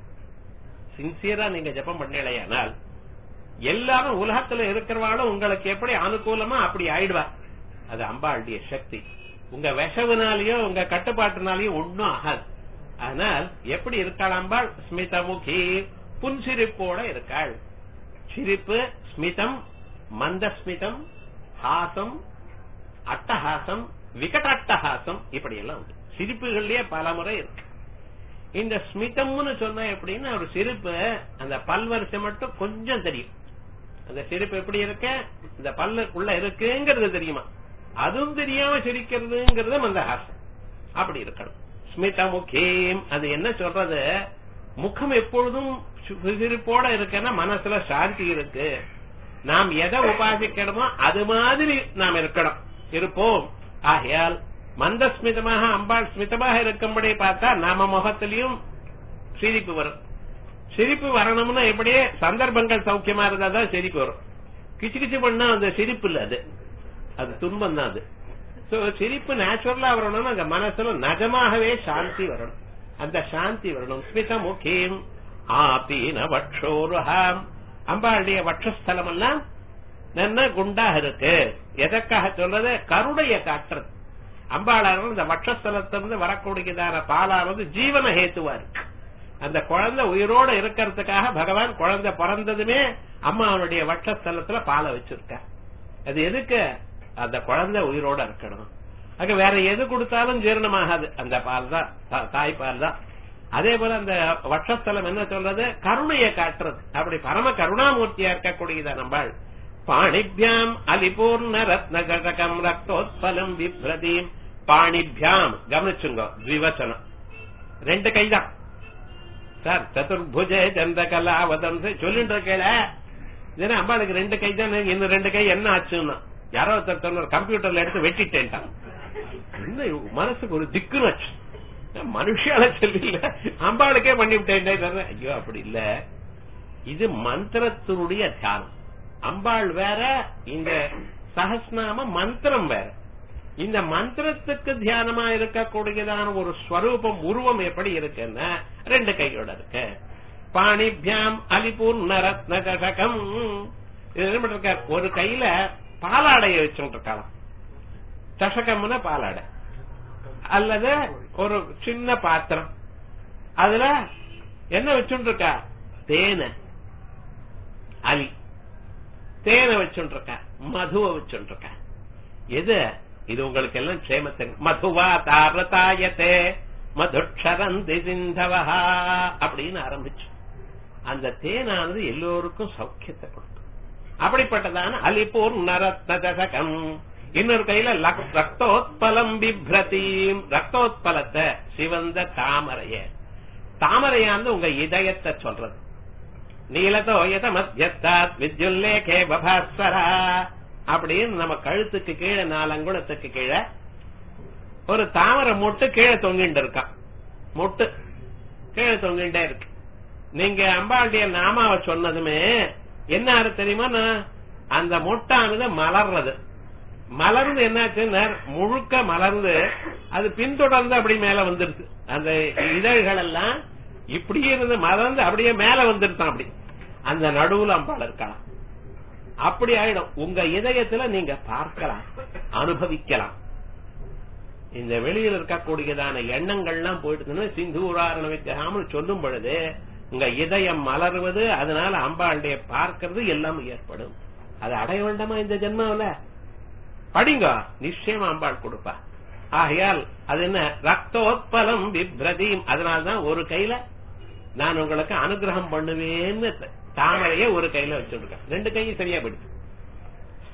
சின்சியரா நீங்க ஜபம் பண்ணலையானால் எல்லாரும் உலகத்துல இருக்கிறவாளும் உங்களுக்கு எப்படி அனுகூலமா அப்படி ஆயிடுவா அது அம்பாளுடைய சக்தி உங்க விஷவுனாலயோ உங்க கட்டுப்பாட்டுனாலயோ ஒண்ணும் ஆகாது ஆனால் எப்படி இருக்காள் அம்பாள் ஸ்மிதமுகி புன்சிரிப்போட இருக்காள் சிரிப்பு ஸ்மிதம் மந்தஸ்மிதம் ஹாசம் அட்டஹாசம் விகடாட்டஹாசம் இப்படி எல்லாம் உண்டு சிரிப்புகள்லயே பல முறை இருக்கு இந்த ஸ்மிதம்னு சொன்னா எப்படின்னா ஒரு சிரிப்பு அந்த பல்வரிசை மட்டும் கொஞ்சம் தெரியும் அந்த சிரிப்பு எப்படி இருக்கு இந்த பல்லுக்குள்ள இருக்குங்கிறது தெரியுமா அதுவும் தெரியாம சிரிக்கிறதுங்கிறது மந்தஹாசம் அப்படி இருக்கணும் ஸ்மிதமுகீம் அது என்ன சொல்றது முகம் எப்பொழுதும் சிரிப்போட இருக்குன்னா மனசுல சாந்தி இருக்கு நாம் எதை உபாசிக்கணுமோ அது மாதிரி நாம் இருக்கணும் இருப்போம் ஆகையால் மந்தஸ்மிதமாக அம்பாள் ஸ்மிதமாக இருக்கும்படி பார்த்தா நாம முகத்திலையும் சிரிப்பு வரும் சிரிப்பு வரணும்னா எப்படியே சந்தர்ப்பங்கள் சௌக்கியமா இருந்தா தான் சிரிப்பு வரும் கிச்சு கிச்சு பண்ணா அந்த சிரிப்பு இல்ல அது அது துன்பம் தான் அது சோ சிரிப்பு நேச்சுரலா வரணும்னா அந்த மனசுல நிஜமாகவே சாந்தி வரணும் அந்த சாந்தி வரணும் ஸ்மித முகீம் ஆபீன வட்சோருஹாம் அம்பாளுடைய வட்சஸ்தலம் எல்லாம் நல்ல குண்டாக இருக்கு எதற்காக சொல்றது கருடைய காட்டுறது அம்பாளானது இந்த வட்சஸ்தலத்திலிருந்து வரக்கூடியதான பாலானது ஜீவன ஹேத்துவா இருக்கு அந்த குழந்தை உயிரோட இருக்கிறதுக்காக பகவான் குழந்தை பிறந்ததுமே அம்மாவனுடைய வட்சஸ்தலத்துல பாலை வச்சிருக்க அது எதுக்கு அந்த குழந்தை உயிரோட இருக்கணும் அங்க வேற எது கொடுத்தாலும் ஜீரணமாகாது அந்த பால் தான் தா- தாய்ப்பால் தான் அதே போல அந்த வட்சஸ்தலம் என்ன சொல்றது கருணையை காட்டுறது அப்படி பரம கருணாமூர்த்தியா இருக்கக்கூடியதா நம்பாள் பாணிபியாம் அலிபூர்ண ரத்ன கடகம் ரக்தோத்பலம் விப்ரதீம் பாணிபியாம் கவனிச்சுங்க த்விவச்சனம் ரெண்டு கைதான் சார் சதுர்புஜ சந்திரகலா வதந்து சொல்லிட்டு இருக்கல இதுனா அம்பாளுக்கு ரெண்டு கை தான் இன்னும் ரெண்டு கை என்ன ஆச்சுன்னா யாரோ ஒருத்தர் சொன்னார் கம்ப்யூட்டர்ல எடுத்து வெட்டிட்டேன்ட்டான் என்ன மனசுக்கு ஒரு திக்குன்னு ஆச்சு மனுஷால சொல்லல அம்பாளுக்கே பண்ணி விட்டேன் ஐயோ அப்படி இல்ல இது மந்திரத்தினுடைய தியானம் அம்பாள் வேற இந்த சஹஸ்நாம மந்திரம் வேற இந்த மந்திரத்துக்கு தியானமா இருக்கக்கூடியதான ஒரு ஸ்வரூபம் உருவம் எப்படி இருக்குன்னா ரெண்டு கையோட இருக்கு பாணிபியாம் அலிபூர்ண ரத்ன கடகம் இது என்ன பண்ணிருக்கார் ஒரு கையில பாலாடைய வச்சுட்டு இருக்கலாம் சஷகம்னா பாலாடை அல்லது ஒரு சின்ன பாத்திரம் அதுல என்ன வச்சுட்டு இருக்கா தேனை அலி தேனை வச்சுட்டு இருக்கா மதுவை வச்சுட்டு இருக்கா எது இது உங்களுக்கு எல்லாம் க்ஷேமத்தை மதுவா தாரதாயத்தே மதுட்சரந்தி சிந்தவஹா அப்படின்னு ஆரம்பிச்சு அந்த தேனானது எல்லோருக்கும் சௌக்கியத்தை கொடுக்கும் அப்படிப்பட்டதான அலிபூர் நரத்ன தசகம் இன்னொரு கையில லக்- ரக்தோத்பலம் பிப்ரதீம் ரக்தோத்பலத்தை சிவந்த தாமரைய தாமரையாந்து உங்க இதயத்தை சொல்றது நீலதோ எத மத்தியஸ்தாத் வித்யுல்லேகே பபாஸ்வரா அப்படின்னு நம்ம கழுத்துக்கு கீழே நாலு அங்குலத்துக்கு கீழே ஒரு தாமரை மொட்டு கீழே தொங்கிட்டு இருக்கான் மொட்டு கீழே தொங்கிட்டே இருக்கு நீங்க அம்பாளுடைய நாமாவை சொன்னதுமே என்ன ஆறு தெரியுமா நான் அந்த மொட்டானது மலர்றது மலர்ந்து என்னாச்சுன்னா முழுக்க மலர்ந்து அது பின்தொடர்ந்து அப்படி மேல வந்துருது அந்த இதழ்கள் எல்லாம் இப்படியே இருந்து மலர்ந்து அப்படியே மேல வந்துருத்தான் அப்படி அந்த நடுவுல அம்பாள் இருக்கலாம் அப்படி ஆயிடும் உங்க இதயத்துல நீங்க பார்க்கலாம் அனுபவிக்கலாம் இந்த வெளியில் இருக்கக்கூடியதான எண்ணங்கள்லாம் போயிட்டுதுன்னு சிந்தூராரண வித்தியாமல் சொல்லும் பொழுது உங்க இதயம் மலர்வது அதனால அம்பாளுடைய பார்க்கிறது எல்லாம் ஏற்படும் அது அடைய வேண்டாமா இந்த ஜென்மாவில படிங்க நிச்சயமா அம்பாள் கொடுப்பா ஆகையால் அது என்ன ரக்தோத்பலம் விப்ரதீம் அதனால்தான் ஒரு கையில நான் உங்களுக்கு அனுகிரகம் பண்ணுவேன்னு தாமரைய ஒரு கையில வச்சுருக்கேன் ரெண்டு கையும் சரியா போயிடுச்சு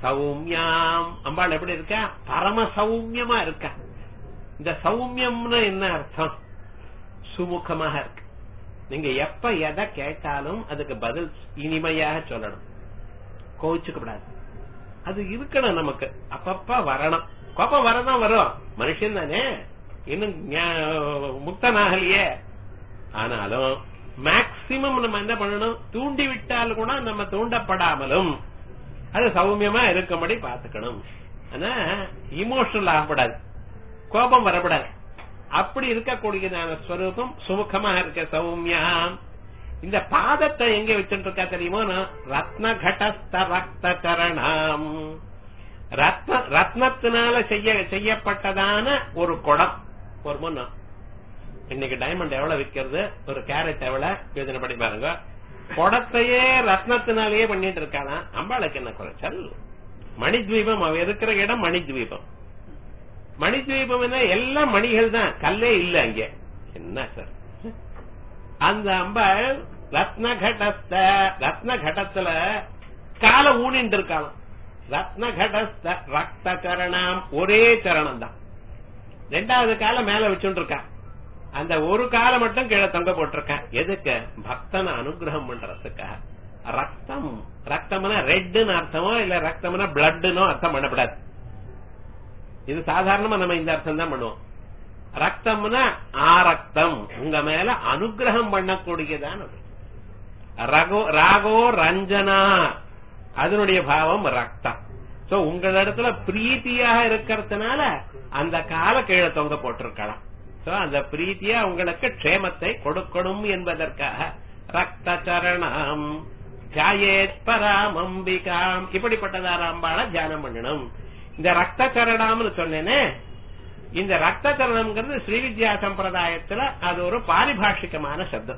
சௌமியாம் அம்பாள் எப்படி இருக்கா பரம சௌமியமா இருக்கா இந்த சௌமியம்னு என்ன அர்த்தம் சுமுகமாக இருக்கு நீங்க எப்ப எதை கேட்டாலும் அதுக்கு பதில் இனிமையாக சொல்லணும் கோவிச்சுக்க கூடாது அது இருக்கணும் நமக்கு அப்பப்ப வரணும் கோபம் வரதான் வரும் மனுஷன் தானே இன்னும் ஞா- முக்தனாகலையே ஆனாலும் மேக்சிமம் நம்ம என்ன பண்ணணும் தூண்டி விட்டால் கூட நம்ம தூண்டப்படாமலும் அது சௌமியமா இருக்கும்படி பாத்துக்கணும் ஆனா இமோஷனல் ஆகப்படாது கோபம் வரப்படாது அப்படி இருக்கக்கூடியதான ஸ்வரூபம் சுமுகமா இருக்க சௌமியாம் இந்த பாதத்தை எங்க வச்சுட்டு இருக்கா தெரியுமோ ரத்ன கடஸ்த ரக்த கரணம் ரத்ன ரத்னத்தினால செய்ய செய்யப்பட்டதான ஒரு குடம் ஒரு முன்னம் இன்னைக்கு டைமண்ட் எவ்வளவு விக்கிறது ஒரு கேரட் எவ்வளவு யோஜனை பண்ணி பாருங்க குடத்தையே ரத்னத்தினாலேயே பண்ணிட்டு இருக்கானா அம்பாளுக்கு என்ன குறைச்சல் மணித்வீபம் அவ இருக்கிற இடம் மணித்வீபம் மணித்வீபம் என்ன எல்லாம் மணிகள் தான் கல்லே இல்ல அங்க என்ன சார் அந்த அம்பாள் ரத்ன கடஸ்த ரத்ன கடத்துல கால ஊனிட்டு இருக்காளாம் ரத்ன கடஸ்த ரக்த கரணம் ஒரே சரணம் தான் ரெண்டாவது கால மேல வச்சுட்டு இருக்கான் அந்த ஒரு காலை மட்டும் கீழே தொங்க போட்டிருக்கேன் எதுக்கு பக்தனை அனுகிரகம் பண்றதுக்காக ரத்தம் ரத்தம்னா ரெட்னு அர்த்தமோ இல்ல ரத்தம்னா பிளட்னோ அர்த்தம் பண்ணக்கூடாது இது சாதாரணமா நம்ம இந்த அர்த்தம் தான் பண்ணுவோம் ரத்தம்னா ஆரக்தம் உங்க மேல அனுகிரகம் பண்ணக்கூடியதான் அது. ரகோ ராகோ ரஞ்சனா அதனுடைய பாவம் ரத்தம் சோ உங்களிடத்துல பிரீத்தியாக இருக்கிறதுனால அந்த கால கீழே தொங்க போட்டிருக்கலாம் சோ அந்த பிரீத்தியா உங்களுக்கு க்ஷேமத்தை கொடுக்கணும் என்பதற்காக ரக்த சரணம் ஜாயேத் பராமம்பிகாம் இப்படிப்பட்டதார அம்பாள தியானம் பண்ணணும் இந்த ரக்த சரணம்னு சொன்னேனே இந்த ரக்த சரணம்ங்கிறது ஸ்ரீவித்யா சம்பிரதாயத்துல அது ஒரு பாரிபாஷிகமான சப்தம்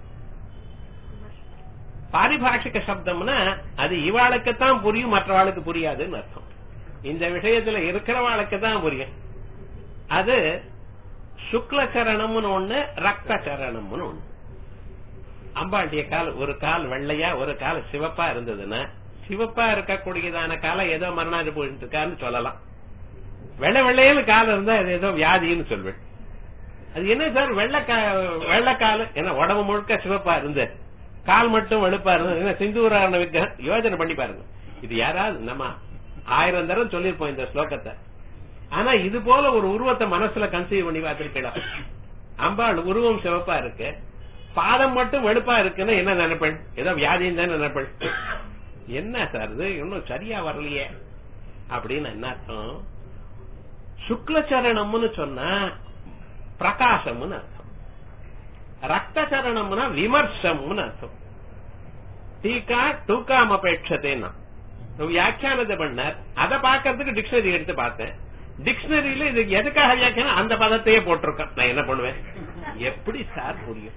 பாரிபாஷிக சப்தம்னா அது இவாளுக்குத்தான் புரியும் மற்றவாளுக்கு புரியாதுன்னு அர்த்தம் இந்த விஷயத்துல இருக்கிறவாளுக்கு தான் புரியும் அது சுக்ல சரணம்னு ஒண்ணு ரக்த சரணம்னு ஒண்ணு அம்பாண்டிய கால் ஒரு கால் வெள்ளையா ஒரு கால் சிவப்பா இருந்ததுன்னா சிவப்பா இருக்கக்கூடியதான காலை ஏதோ மரணாதி போயிட்டு இருக்கான்னு சொல்லலாம் வெள்ளை வெள்ளையில கால் இருந்தா அது ஏதோ வியாதின்னு சொல்வேன் அது என்ன சார் வெள்ளக்கா வெள்ளக்கால் என்ன உடம்பு முழுக்க சிவப்பா இருந்து கால் மட்டும் வெளுப்பா இருந்து என்ன சிந்தூரான விக்கிரகம் யோஜனை பண்ணி பாருங்க இது யாராவது நம்ம ஆயிரம் தரம் சொல்லிருப்போம் இந்த ஸ்லோகத்தை ஆனா இது போல ஒரு உருவத்தை மனசுல கன்சீவ் பண்ணி பார்த்திருக்கலாம் அம்பாள் உருவம் சிவப்பா இருக்கு பாதம் மட்டும் வெளுப்பா இருக்குன்னு என்ன நினைப்பேன் ஏதோ வியாதின்னு தான் நினைப்பேன் என்ன சார் இது இன்னும் சரியா வரலையே அப்படின்னு என்ன அர்த்தம் சுக்லச்சரணம்னு சொன்னா பிரகாசம்னு அர்த்தம் ரக்த சரணம்னா விமர்சம்னு அர்த்தம் டீகா டூக்காம் அபேட்சத்தேன்னா வியாக்கியானத்தை பண்ணார் அதை பார்க்கறதுக்கு டிக்ஷனரி எடுத்து பார்த்தேன் டிக்ஷனரியில இது எதுக்காக வியாக்கியானம் அந்த பதத்தையே போட்டிருக்கேன் நான் என்ன பண்ணுவேன் எப்படி சார் புரியும்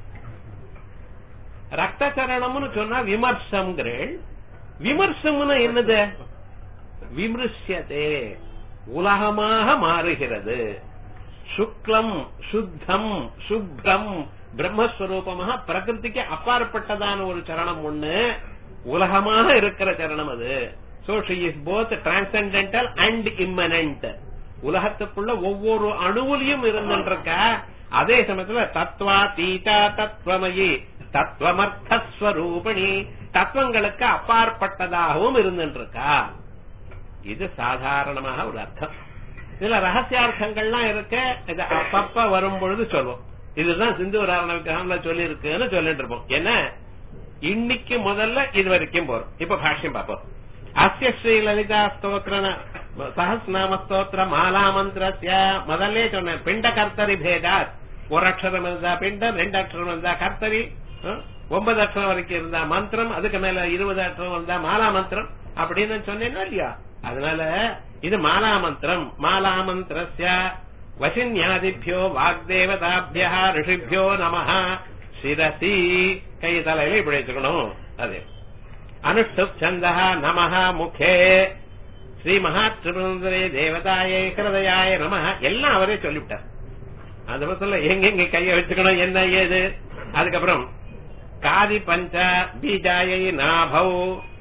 ரக்த சரணம்னு சொன்னா விமர்சம்ங்கிறேன் விமர்சம்னு என்னது விமர்சியதே உலகமாக மாறுகிறது சுக்லம் சுத்தம் சுப்ரம் பிரம்மஸ்வரூபமாக பிரகிருதிக்கு அப்பாற்பட்டதான ஒரு சரணம் ஒண்ணு உலகமாக இருக்கிற சரணம் அது so she is both transcendental and immanent உலகத்துக்குள்ள ஒவ்வொரு அணுவிலையும் இருந்துருக்க அதே சமயத்துல தத்வா தீதா தத்வமயி தத்துவமர்த்தஸ்வரூபிணி தத்துவங்களுக்கு அப்பாற்பட்டதாகவும் இருந்துருக்கா இது சாதாரணமாக ஒரு அர்த்தம் இதுல ரகசியார்த்தங்கள்லாம் இருக்கு இது அப்பப்ப வரும் பொழுது சொல்லுவோம் இதுதான் சிந்து விராரண விக்கிரகம்ல சொல்லி இருக்குன்னு சொல்லிட்டு இருப்போம் என்ன இன்னைக்கு முதல்ல இது வரைக்கும் போறோம் இப்ப பாஷ்யம் பார்ப்போம் அஸ்ய ஸ்ரீ லலிதா ஸ்தோத்திர சஹஸ்நாம ஸ்தோத்திர மாலா மந்திரஸ்ய முதல்ல சொன்னேன் பிண்ட கர்த்தரி பேதாத் ஒரு அக்ஷரம் இருந்தா பிண்டம் ரெண்டு அக்ஷரம் இருந்தா கர்த்தரி அஹ், ஒன்பது அக்ஷரம் வரைக்கும் இருந்தா மந்திரம் அதுக்கு மேல இருபது அக்ஷரம் இருந்தா மாலா மந்திரம் அப்படின்னு சொன்னேன்னா இல்லையா அதனால இது மாலா மந்திரம் மாலா மந்திரஸ்ய வசின்யாதிபியோ வாக்தேவதாபியா ரிஷிபியோ நமஹ சிரசி கை தலையில இப்படி வச்சுக்கணும் அது அனுஷ்டுப் சந்தா நமஹ முகே ஸ்ரீ மகாத்ரிபுரே தேவதாய ஹிருதயாய நம எல்லாம் அவரே சொல்லிவிட்டார் அந்த பக்கத்துல எங்கெங்க கைய வச்சுக்கணும் என்ன ஏது அதுக்கப்புறம் காதி பஞ்ச பீஜாயை நாபௌ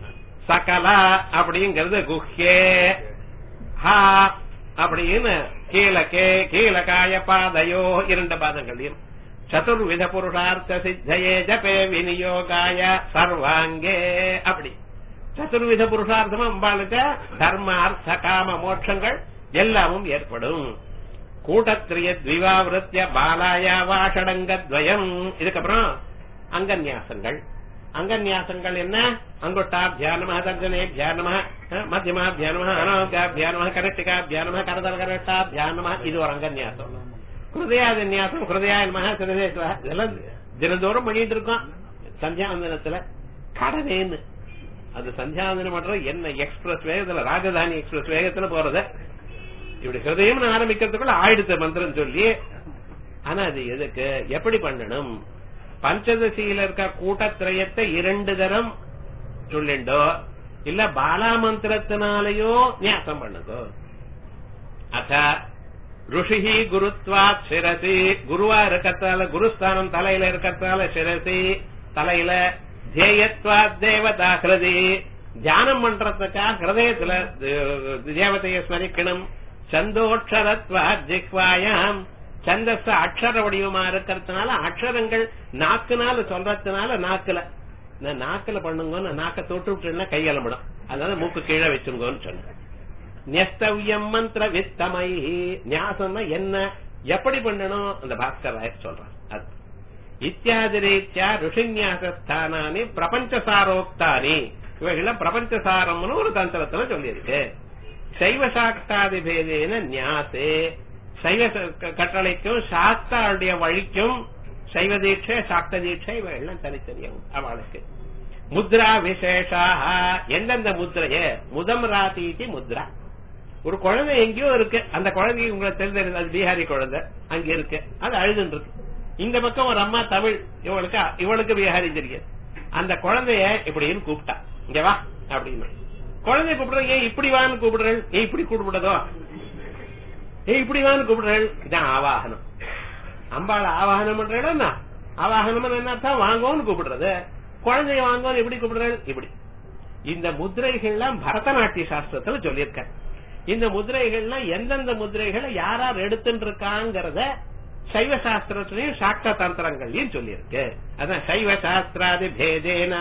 சகலா அப்படிங்கிறது குஹ்யே ஹா அப்படின்னு கீழக்கே கீழகாய பாதையோ இரண்டு பாதங்களையும் சதுர்வித புருஷார்த்த சித்தையே ஜபே விநியோகாய சர்வாங்கே அப்படி சதுர்வித புருஷார்த்தம் அம்பாளுக்கு தர்ம அர்த்த காம மோட்சங்கள் எல்லாமும் ஏற்படும் கூட்டத்திரிய திவாவிருத்திய பாலாய வாஷடங்கத்வயம் இதுக்கப்புறம் அங்கன்யாசங்கள் அங்கன்யாசங்கள் என்ன அங்குட்டாபியானம தர்ஜனேபியானம மத்தியமாபியானம அனாபியானம கரட்டிகாபியானம கரதல் கரட்டாபியானம இது ஒரு அங்கன்யாசம் ஹிருதயாதின்யாசம் ஹிருதயாய மகா சிறுதேஸ்வர இதெல்லாம் தினந்தோறும் பண்ணிட்டு இருக்கோம் சந்தியாவந்தனத்துல கடனேன்னு அது சந்தியாவந்தனம் பண்ற என்ன எக்ஸ்பிரஸ் வேகத்துல ராஜதானி எக்ஸ்பிரஸ் வேகத்துல போறது இப்படி ஹிருதயம் ஆரம்பிக்கிறதுக்குள்ள ஆயிடுத்த மந்திரம் சொல்லி ஆனா அது எதுக்கு எப்படி பண்ணணும் பஞ்சதசியில இருக்க கூட்டத்திரயத்தை இரண்டு தரம் சொல்லிண்டோ இல்ல பாலா மந்திரத்தினாலேயோ நியாசம் பண்ணுதோ அத ருஷிஹி குருத்வாத் சிரசி குருவா இருக்கிறதால குருஸ்தானம் தலையில இருக்கிறதால சிரசி தலையில தேயத்வாத் தேவதா ஹிருதி தியானம் பண்றதுக்கா ஹிருதயத்துல தேவதையை ஸ்மரிக்கணும் சந்தோட்சரத்வா ஜிக்வாயாம் சந்தஸ் அக்ஷர வடிவமா இருக்கிறதுனால அக்ஷரங்கள் நாக்குனால சொல்றதுனால நாக்குல நான் நாக்குல பண்ணுங்கன்னு நாக்க தொட்டு விட்டுனா கையலம்பிடும் அதனால மூக்கு கீழே வச்சுங்கன்னு சொன்னேன் நெஸ்தவ்யம் மந்திர வித்தமை ஞாசம்னா என்ன எப்படி பண்ணணும் அந்த பாஸ்கர் ராயர் சொல்றான் அது இத்தியாதி ரீத்யா ருஷிநியாசஸ்தானானி பிரபஞ்சசாரோக்தானி இவைகள பிரபஞ்சசாரம்னு ஒரு தந்திரத்துல சொல்லியிருக்கு சைவ சாக்தாதி பேதேன நியாசே சைவ கட்டளைக்கும் சாஸ்தாவுடைய வழிக்கும் சைவ தீட்சை சாக்த தீட்சை இவைகள்லாம் தனித்தனியாகும் அவளுக்கு முத்ரா விசேஷாக எந்தெந்த முத்திரைய முதம் ராத்தீதி முத்ரா ஒரு குழந்தை எங்கேயோ இருக்கு அந்த குழந்தைக்கு உங்களுக்கு தெரிஞ்சது அது பீகாரி குழந்தை அங்க இருக்கு அது அழுதுன்னு இருக்கு இந்த பக்கம் ஒரு அம்மா தமிழ் இவளுக்கு இவளுக்கு பீகாரி தெரியாது அந்த குழந்தைய இப்படின்னு கூப்பிட்டா இங்க வா அப்படின்னு குழந்தைய கூப்பிடுற ஏன் இப்படி வான்னு கூப்பிடுறேன் ஏன் இப்படி கூப்பிடுறதோ ஏன் இப்படி வான்னு கூப்பிடுறேன் இதான் ஆவாகனம் அம்பாள் ஆவாகனம் பண்றேன்னா ஆவாகனம் என்ன வாங்கோன்னு கூப்பிடுறது குழந்தைய வாங்கோன்னு எப்படி கூப்பிடுறேன் இப்படி இந்த முத்திரைகள்லாம் பரதநாட்டிய சாஸ்திரத்துல சொல்லியிருக்க இந்த முத்திரைகள்லாம் எந்தெந்த முத்திரைகளை யார் யார் எடுத்துட்டு இருக்காங்கிறத சைவ சாஸ்திரத்திலையும் சாக்த தந்திரங்கள்லயும் சொல்லியிருக்கு அதான் சைவ சாஸ்திராதி பேதேனா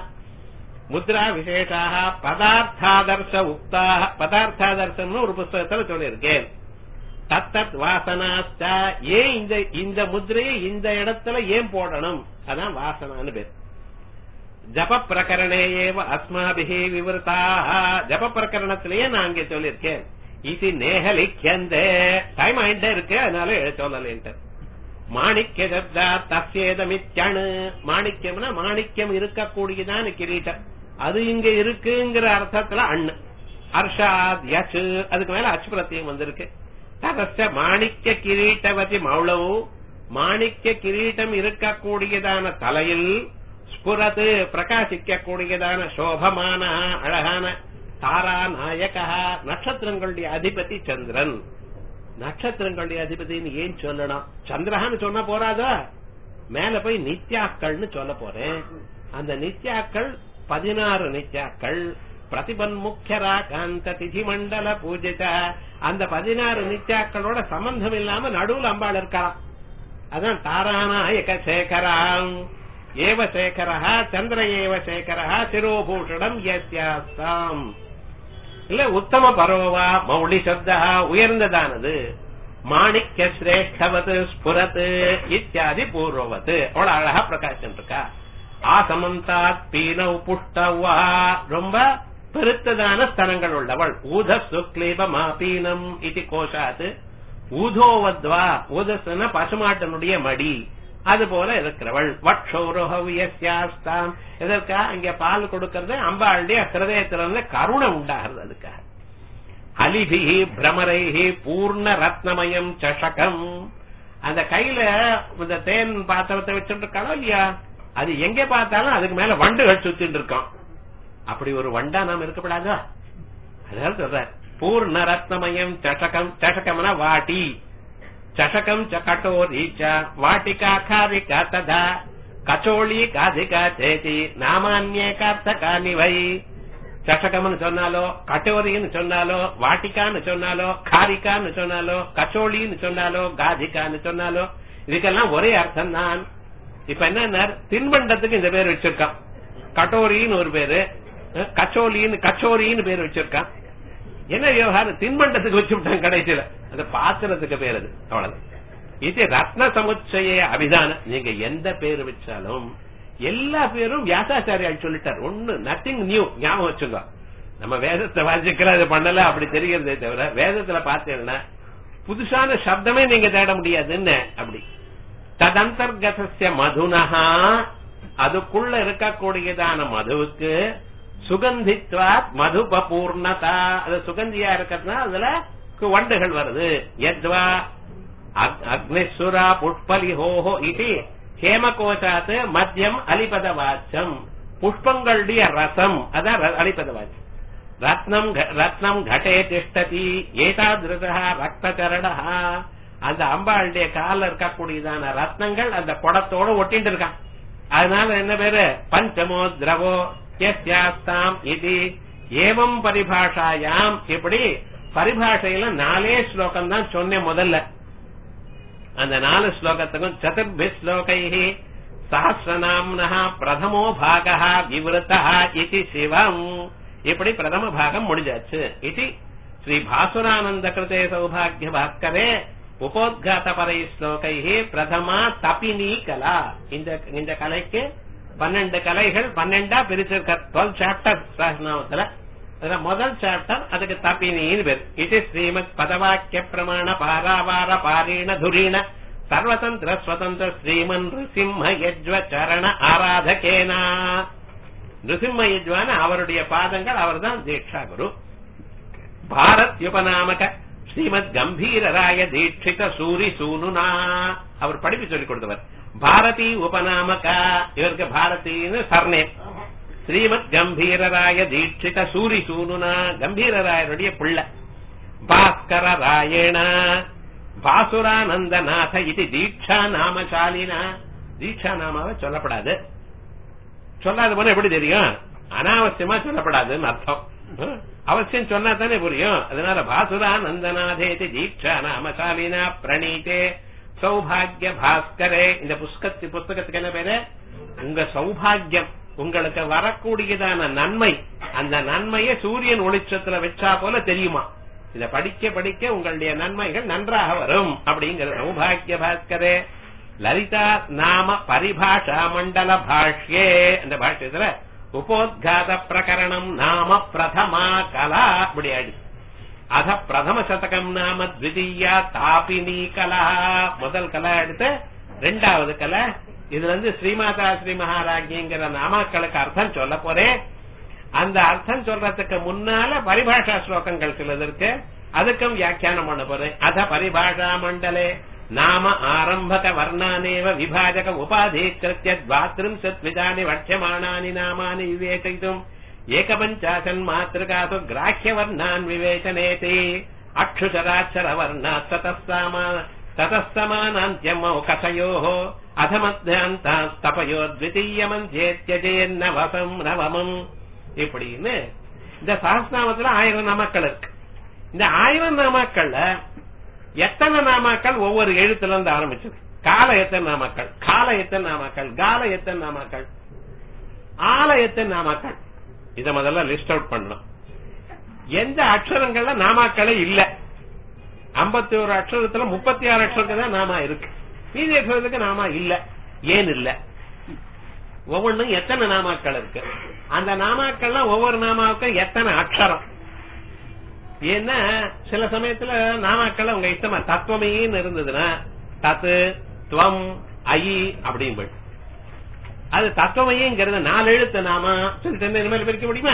முத்ரா விசேஷாக பதார்த்தாதர்ச உக்தா பதார்த்தாதர்சம்னு ஒரு புஸ்தகத்துல சொல்லியிருக்கேன் தத்தத் வாசனாஸ்த ஏன் இந்த இந்த முத்திரையை இந்த இடத்துல ஏன் போடணும் அதான் வாசனான்னு பேர் ஜப பிரகரணே ஏவ அஸ்மாபிஹி விவருத்தாக ஜப பிரகரணத்திலேயே நான் அங்கே சொல்லியிருக்கேன் இது நேகலிக்கந்தே டைம் ஆயிட்டே இருக்கு அதனால சொல்லலேன்ட்டு மாணிக்க சப்தா தசேதமித்யணு மாணிக்கம்னா மாணிக்கம் இருக்கக்கூடியதான் கிரீட்டம் அது இங்க இருக்குங்கிற அர்த்தத்துல அண்ணு அர்ஷாத் யச்சு அதுக்கு மேல அச்சு பிரத்தியம் வந்திருக்கு ததஸ்ட மாணிக்க கிரீட்டவதி மௌளவு மாணிக்க கிரீட்டம் இருக்கக்கூடியதான தலையில் ஸ்புரது பிரகாசிக்க கூடியதான சோபமான அழகான தாரா நாயகா நட்சத்திரங்களுடைய அதிபதி சந்திரன் நட்சத்திரங்களுடைய அதிபதினு ஏன் சொல்லணும் சந்திரஹான்னு சொன்னா போறாதா மேல போய் நித்யாக்கள்னு சொல்ல போறேன் அந்த நித்யாக்கள் பதினாறு நித்யாக்கள் பிரதிபன்முக்கியரா காந்த திதி மண்டல பூஜித அந்த பதினாறு நித்யாக்களோட சம்பந்தம் இல்லாம நடுவுல அம்பாள் இருக்கலாம் அதான் தாராநாயக சேகராம் ஏவ சேகரா சந்திர ஏவ சேகரா சிரோபூஷணம் யத்யாஸ்தாம் இல்ல உத்தம பரோவா மௌலி சப்தா உயர்ந்ததானது மாணிக்க சிரேஷ்டவது ஸ்புரத்து இத்தியாதி பூர்வவத்து அவ்வளவு அழகா பிரகாசம் இருக்கா ஆசமந்தாத் பீனவ் புஷ்டவா ரொம்ப பெருத்ததான ஸ்தனங்கள் உள்ளவள் ஊத சுக்லீபமா பீனம் இது கோஷாத்து ஊதோவத்வா ஊதஸ்னா பசுமாட்டனுடைய மடி அது போல இருக்கிறவள் வட்சௌரோஹவியாஸ்தாம் எதற்கா இங்க பால் கொடுக்கறது அம்பாளுடைய ஹிருதயத்திலிருந்து கருணை உண்டாகிறது அதுக்காக அலிபிஹி பிரமரைஹி பூர்ண ரத்னமயம் சஷகம் அந்த கையில இந்த தேன் பாத்திரத்தை வச்சுட்டு இருக்காளோ இல்லையா அது எங்க பார்த்தாலும் அதுக்கு மேல வண்டுகள் சுத்திட்டு இருக்கோம் அப்படி ஒரு வண்டா நாம் இருக்கப்படாதா அதாவது சொல்ற பூர்ண ரத்னமயம் சஷகம் சஷகம்னா வாட்டி चषकम् च कटोरी च वाटिका खारिका तथा कचोळी काधिका चेति नामान्येकार्थकानि वै சஷகம்னு சொன்னாலோ கட்டோரின்னு சொன்னாலோ வாட்டிக்கான்னு சொன்னாலோ காரிக்கான்னு சொன்னாலோ கச்சோளின்னு சொன்னாலோ காதிக்கான்னு சொன்னாலோ இதுக்கெல்லாம் ஒரே அர்த்தம் தான் இப்ப என்ன தின்பண்டத்துக்கு இந்த பேர் வச்சிருக்கான் கட்டோரின்னு ஒரு பேரு அஹ், கச்சோலின்னு கச்சோரின்னு பேர் வச்சிருக்கான் என்ன விவகாரம் தின்பண்டத்துக்கு வச்சுட்டான் கடைசியில அந்த பாத்திரத்துக்கு பேர் அது அவ்வளவு இது ரத்ன சமுச்சய அபிதானம் நீங்க எந்த பேர் வச்சாலும் எல்லா பேரும் வியாசாச்சாரியால் சொல்லிட்டார் ஒண்ணு நத்திங் நியூ ஞாபகம் வச்சுங்க நம்ம வேதத்தை வாசிக்கலாம் இது பண்ணல அப்படி தெரிகிறதே தவிர வேதத்துல பார்த்தீங்கன்னா புதுசான சப்தமே நீங்க தேட முடியாதுன்னு அப்படி ததந்தர்கதஸ்ய மதுனஹா அதுக்குள்ள இருக்கக்கூடியதான மதுவுக்கு சுகந்தித்வாத் மதுபூர்ணதா அது சுகந்தியா இருக்கிறதுனால அதுல கு- வண்டுகள் வருது யத்வா அக்- அக்னிசுரா புஷ்பலிஹோஹோ இது ஹேமகோசாத் மத்தியம் அலிபத வாச்சம் புஷ்பங்களுடைய ரசம் அதான் ர- அலிபத வாச்சம் ரத்னம் घ- ரத்னம் घटे திஷ்டதி ஏதாதிருதா ரக்தச்சரணா அந்த அம்பாளுடைய கால இருக்கக்கூடியதான ரத்னங்கள் அந்த குடத்தோட ஒட்டிட்டு இருக்கான் அதனால என்ன பேரு பஞ்சமோ திரவோ எஸ்யாஸ்தாம் இது ஏவம் பரிபாஷாயாம் இப்படி பரிபாஷையில நாலே ஸ்லோகம் தான் சொன்னேன் முதல்ல அந்த நாலு ஸ்லோகத்துக்கும் சதுர்பி ஸ்லோகை சஹசிரநாம்னா பிரதமோ பாகா விவருத்தா இது சிவம் இப்படி பிரதம பாகம் முடிஞ்சாச்சு இது ஸ்ரீ பாசுரானந்த கிருதே சௌபாகிய பாஸ்கரே உபோத்காத பரை ஸ்லோகை பிரதமா தபினி கலா இந்த இந்த கலைக்கு பன்னெண்டு கலைகள் பன்னெண்டா பிரிச்சிருக்க டுவெல் சாப்டர் சாஸ்திரநாமத்துல அதுல முதல் சாப்டர் அதுக்கு தபினின்னு பேர் இது ஸ்ரீமத் பதவாக்கிய பிரமாண பாராவார பாரீண துரீண சர்வதந்திர ஸ்வதந்திர ஸ்ரீமன் நிருசிம்ம யஜ்வ சரண ஆராதகேனா நிருசிம்ம யஜ்வான அவருடைய பாதங்கள் அவர்தான் தீட்சா குரு பாரத் யுபநாமக ஸ்ரீமத் கம்பீரராய தீட்சித சூரி சூனுனா அவர் படிப்பு சொல்லிக் கொடுத்தவர் பாரதி உபநாமக இவருக்கு பாரதின்னு சர்ணேம் ஸ்ரீமத் கம்பீரராய தீட்சித சூரி சூனுனா கம்பீரராயருடைய பிள்ளை பாஸ்கர ராயேண பாசுரானந்தநாத இது தீட்சா நாமசாலினா தீட்சா நாமாவை சொல்லப்படாது சொல்லாத போன எப்படி தெரியும் அனாவசியமா சொல்லப்படாதுன்னு அர்த்தம் ஹம்? அவசியம் சொன்னா தானே புரியும் அதனால பாசுரானந்தநாதேதி தீட்சா நாமசாலினா பிரணீதே சௌபாகிய பாஸ்கரே இந்த புஸ்கத்து புஸ்தகத்துக்கு என்ன பேரு உங்க சௌபாகியம் உங்களுக்கு வரக்கூடியதான நன்மை அந்த நன்மையை சூரியன் ஒளிச்சத்துல வச்சா போல தெரியுமா இத படிக்க படிக்க உங்களுடைய நன்மைகள் நன்றாக வரும் அப்படிங்கிற சௌபாகிய பாஸ்கரே லலிதா நாம பரிபாஷா மண்டல பாஷ்யே அந்த பாஷ்யத்துல உபோத்காத பிரகரணம் நாம பிரதமா கலா அப்படி ஆயிடுச்சு அத பிரதம சதகம் நாம த்விதீயா தாபினி கலா முதல் கலா எடுத்து ரெண்டாவது கலை இதுல இருந்து ஸ்ரீமாதா ஸ்ரீ மகாராஜிங்கிற நாமாக்களுக்கு அர்த்தம் சொல்ல போறேன் அந்த அர்த்தம் சொல்றதுக்கு முன்னால பரிபாஷா ஸ்லோகங்கள் சிலது இருக்கு அதுக்கும் வியாக்கியானம் பண்ண போறேன் அத பரிபாஷா மண்டலே நாம ஆரம்பக வர்ணானேவ விபாஜக உபாதீகிருத்திய द्वात्रिंशत् விதானி வட்சமானானி நாமானி விவேச்சயித்தும் ஏகபஞ்சாசன் மாத்திருகாசு கிராஹ்ய வர்ணான் விவேச்சனேதி அக்ஷுசராட்சர வர்ணா ததஸ்தாமா ததஸ்தமானாந்தியமௌ கசயோः அதமத்தியாந்தபயோ த்விதீயமஞ்சேத்யஜேன்ன வசம் நவமம் இப்படின்னு இந்த சஹஸ்நாமத்துல ஆயிரம் நாமாக்கள் இருக்கு இந்த ஆயிரம் நாமாக்கள்ல எத்தனை நாமாக்கள் ஒவ்வொரு எழுத்துல இருந்து ஆரம்பிச்சது கால எத்தனை நாமாக்கள் கால எத்தனை நாமாக்கள் கால எத்தனை நாமாக்கள் ஆல எத்தனை நாமாக்கள் இத முதல்ல லிஸ்ட் அவுட் பண்ணணும் எந்த அக்ஷரங்கள்ல நாமாக்களே இல்ல ஐம்பத்தி ஒரு அக்ஷரத்துல முப்பத்தி ஆறு அக்ஷரத்துக்கு தான் நாமா இருக்கு மீதி அக்ஷரத்துக்கு நாமா இல்ல ஏன் இல்ல ஒவ்வொன்றும் எத்தனை நாமாக்கள் இருக்கு அந்த நாமாக்கள்லாம் ஒவ்வொரு நாமாவுக்கும் எத்தனை அக்ஷரம் ஏன்னா சில சமயத்துல நாமாக்கள் உங்க இஷ்டமா தத்துவமேன்னு இருந்ததுன்னா தத்து துவம் ஐ அப்படின்னு போயிடும் அது தத்துவமையங்கிறது நாலு எழுத்து நாமா சொல்லிட்டு இனிமேல் பிரிக்க முடியுமா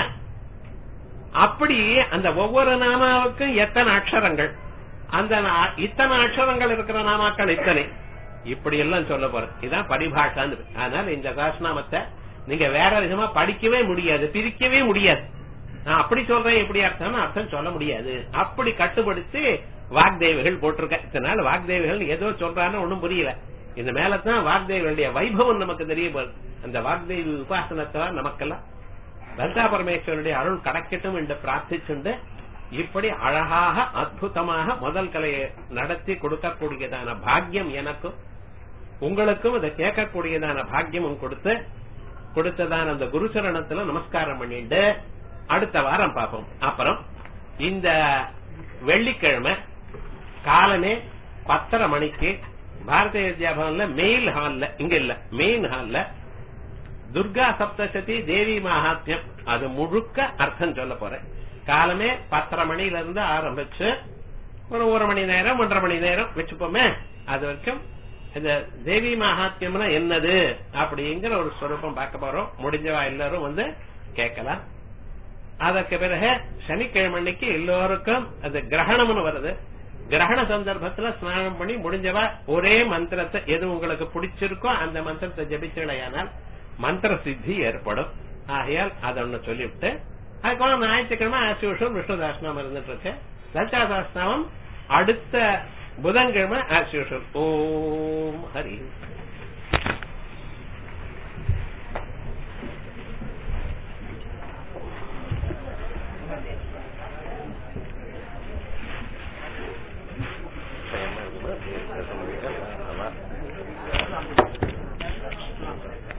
அப்படி அந்த ஒவ்வொரு நாமாவுக்கும் எத்தனை அக்ஷரங்கள் அந்த நா- இத்தனை அக்ஷரங்கள் இருக்கிற நாமாக்கள் இத்தனை இப்படி எல்லாம் சொல்ல போறேன் இதுதான் பரிபாஷான்னு அதனால இந்த சாஸ்நாமத்தை நீங்க வேற விதமா படிக்கவே முடியாது பிரிக்கவே முடியாது நான் அப்படி சொல்றேன் எப்படி அர்த்தம்னு அர்த்தம் சொல்ல முடியாது அப்படி கட்டுப்படுத்தி வாக்தேவிகள் போட்டிருக்க இதனால வாக்தேவிகள் ஏதோ சொல்றான்னு ஒண்ணும் புரியல இந்த மேலதான் வாக்தேவிகளுடைய வைபவம் நமக்கு தெரிய போகுது அந்த வாக்தேவி உபாசனத்தை நமக்கெல்லாம் லலிதா பரமேஸ்வரனுடைய அருள் கிடைக்கட்டும் என்று பிரார்த்திச்சுண்டு இப்படி அழகாக அற்புதமாக முதல் கலையை நடத்தி கொடுக்கக்கூடியதான பாக்கியம் எனக்கும் உங்களுக்கும் இதை கேட்கக்கூடியதான பாக்கியமும் கொடுத்து கொடுத்ததான அந்த குருசரணத்துல நமஸ்காரம் பண்ணிட்டு அடுத்த வாரம் பார்ப்போம் அப்புறம் இந்த வெள்ளிக்கிழமை காலமே பத்தரை மணிக்கு பாரதிய வித்யா பவன்ல மெயில் ஹால்ல இங்க இல்ல மெயின் ஹால்ல துர்கா சப்தசதி தேவி மகாத்மியம் அது முழுக்க அர்த்தம் சொல்ல போறேன் காலமே பத்தரை மணில இருந்து ஆரம்பிச்சு ஒரு ஒரு மணி நேரம் ஒன்றரை மணி நேரம் வச்சுப்போமே அது வரைக்கும் இந்த தேவி மகாத்மியம்னா என்னது அப்படிங்கிற ஒரு ஸ்வரூபம் பார்க்க போறோம் முடிஞ்சவா எல்லாரும் வந்து கேட்கலாம் அதற்கு பிறகு சனிக்கிழமை அன்னைக்கு எல்லோருக்கும் அது கிரகணம்னு வருது கிரகண சந்தர்ப்பத்துல ஸ்நானம் பண்ணி முடிஞ்சவா ஒரே மந்திரத்தை எது உங்களுக்கு பிடிச்சிருக்கோ அந்த மந்திரத்தை ஜபிச்சலையானால் மந்திர சித்தி ஏற்படும் ஆகையால் அதை ஒண்ணு சொல்லிவிட்டு அதுக்கப்புறம் ஞாயிற்றுக்கிழமை ஆஸ் யூஷுவல் விஷ்ணு தாஸ்நாமம் இருந்துட்டு இருக்கு லலிதா தாஸ்நாமம் அடுத்த புதன்கிழமை ஆஸ் யூஷுவல் ஓம் ஹரி